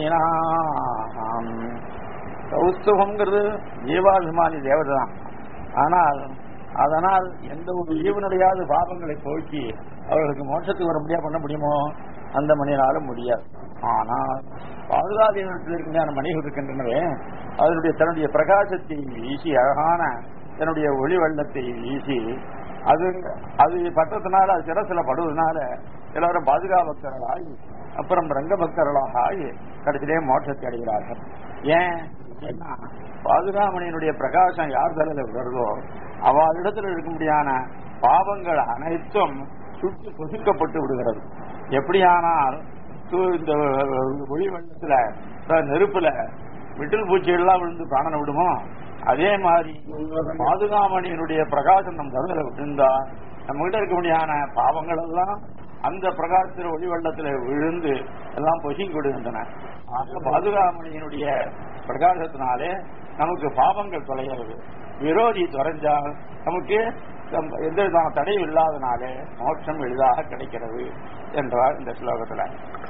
மணீனாம் கௌஸ்துவங்கிறது ஜீவாபிமானி தேவதை தான் ஆனால் அதனால் எந்த ஒரு ஜீவனுடையாவது பாபங்களை போக்கி அவர்களுக்கு மோட்சத்துக்கு வர முடியா பண்ண முடியுமோ அந்த மணியினாலும் முடியாது ஆனால் பாதுகாதீனத்தில் இருக்கின்ற மணிகள் இருக்கின்றனவே அதனுடைய தன்னுடைய பிரகாசத்தை வீசி அழகான தன்னுடைய ஒளி வெள்ளத்தை வீசி அது அது பட்டத்தினால அது சிரசில படுவதனால எல்லாரும் பாதுகா பக்தர்களாகி அப்புறம் ரங்க பக்தர்களாக ஆகி கடைசியிலே மோட்சத்தை அடைகிறார்கள் ஏன் ஏன்னா பாதுகாமணியினுடைய பிரகாசம் யார் தலையில வருதோ அவளிடத்தில் இருக்க முடியாத பாவங்கள் அனைத்தும் சுட்டு பொசுக்கப்பட்டு விடுகிறது எப்படியானால் சு- இந்த ஒளி வெள்ளத்துல அஹ் நெருப்புல விட்டில் பூச்சிகள்லாம் விழுந்து பிராணனை விடுமோ அதே மாதிரி பாதுகாமணியினுடைய பிரகாசம் நம் கருதல விட்டிருந்தா நம்ம கிட்ட இருக்க முடியாத பாவங்கள் எல்லாம் அந்த பிரகாசத்தில் ஒளி வெள்ளத்துல விழுந்து எல்லாம் பொசுங்கி விடுகின்றன ஆக பாதுகாமணியினுடைய பிரகாசத்தினாலே நமக்கு பாவங்கள் தொலைகிறது விரோதி தொலைஞ்சால் நமக்கு நம் எந்த விதமான தடையும் இல்லாதனாலே மோட்சம் எளிதாக கிடைக்கிறது என்றார் இந்த ஸ்லோகத்துல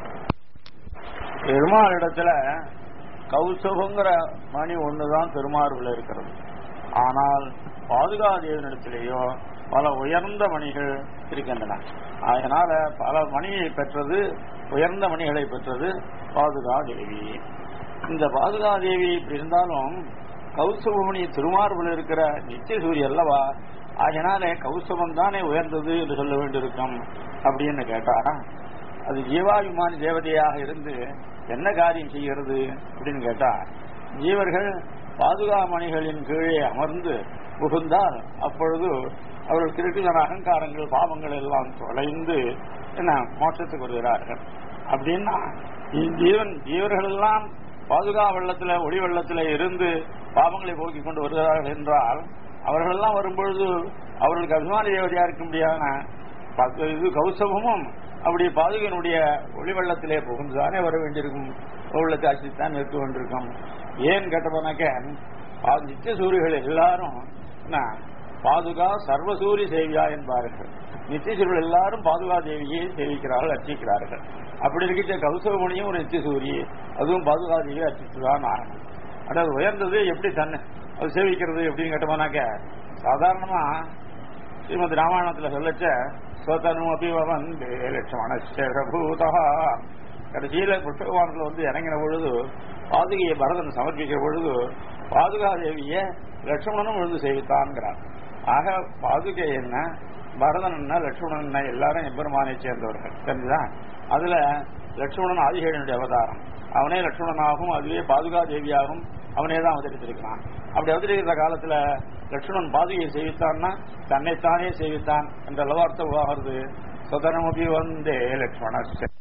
பெருமாளிடத்துல கௌசவங்கிற மணி ஒண்ணுதான் திருமார்புல இருக்கிறது ஆனால் பாதுகாதேவனிடத்திலேயோ பல உயர்ந்த மணிகள் இருக்கின்றன அதனால பல மணியை பெற்றது உயர்ந்த மணிகளை பெற்றது பாதுகாதேவி இந்த பாதுகாதேவி இப்படி இருந்தாலும் கௌசவமணி திருமார்புல இருக்கிற நித்திய சூரிய அல்லவா அதனாலே கௌசவம் தானே உயர்ந்தது என்று சொல்ல வேண்டியிருக்கும் அப்படின்னு கேட்டா அது ஜீவாபிமானி தேவதையாக இருந்து என்ன காரியம் செய்கிறது அப்படின்னு கேட்டா ஜீவர்கள் பாதுகாமணிகளின் கீழே அமர்ந்து புகுந்தால் அப்பொழுது அவர்களுக்கு இருக்கிற அகங்காரங்கள் பாவங்கள் எல்லாம் தொலைந்து என்ன மோட்சத்துக்கு வருகிறார்கள் அப்படின்னா ஜீவன் ஜீவர்கள் எல்லாம் பாதுகா வெள்ளத்துல ஒளி வெள்ளத்துல இருந்து பாவங்களை போக்கிக் கொண்டு வருகிறார்கள் என்றால் அவர்கள் எல்லாம் வரும்பொழுது அவர்களுக்கு அபிமானி தேவதையா இருக்க முடியாத பக்க- இது கௌசவமும் அப்படி பாதுகையினுடைய ஒளி வெள்ளத்திலே புகுந்துதானே வர வேண்டியிருக்கும் உள்ளத்தை ஆட்சித்தான் இருக்க வேண்டியிருக்கும் ஏன் கேட்டப்போனாக்க பா- நித்திய சூரியர்கள் எல்லாரும் என்ன, பாதுகா சர்வசூரி சேவியா என்பார்கள் நித்திய சூரியர்கள் எல்லாரும் பாதுகா தேவியை சேவிக்கிறார்கள் அர்ச்சிக்கிறார்கள் அப்படி இருக்கின்ற கௌசவமணியும் ஒரு நித்திய சூரி அதுவும் பாதுகா தேவியை அர்ச்சித்துதான் ஆகணும் அதாவது உயர்ந்தது எப்படி தன்னை அது சேவிக்கிறது எப்படின்னு கேட்டோம்னாக்க சாதாரணமா ஸ்ரீமத் ராமாயணத்துல சொல்லச்ச ஸ்வதனு அபி வந்தே லட்சுமணஸ்ய பூதா கடைசியில புஷ்பகவானத்துல வந்து இறங்கின பொழுது பாதுகையை பரதன் சமர்ப்பிக்கிற பொழுது பாதுகாதேவிய லட்சுமணனும் விழுந்து சேவித்தான்கிறார் ஆக பாதுகை என்ன பரதன் என்ன லட்சுமணன் என்ன எல்லாரும் எம்பெருமானை சேர்ந்தவர்கள் தெரிஞ்சுதா அதுல லட்சுமணன் ஆதிகேயனுடைய அவதாரம் அவனே லட்சுமணனாகவும் அதுவே பாதுகா தேவியாகவும் அவனே தான் அவதரித்திருக்கிறான் அப்படி அவதரிக்கிற காலத்துல லட்சுமணன் பாதுகையை சேவித்தான்னா தன்னைத்தானே சேவித்தான் என்ற அளவார்த்தம் ஆகிறது சதனமுபி வந்தே லட்சுமண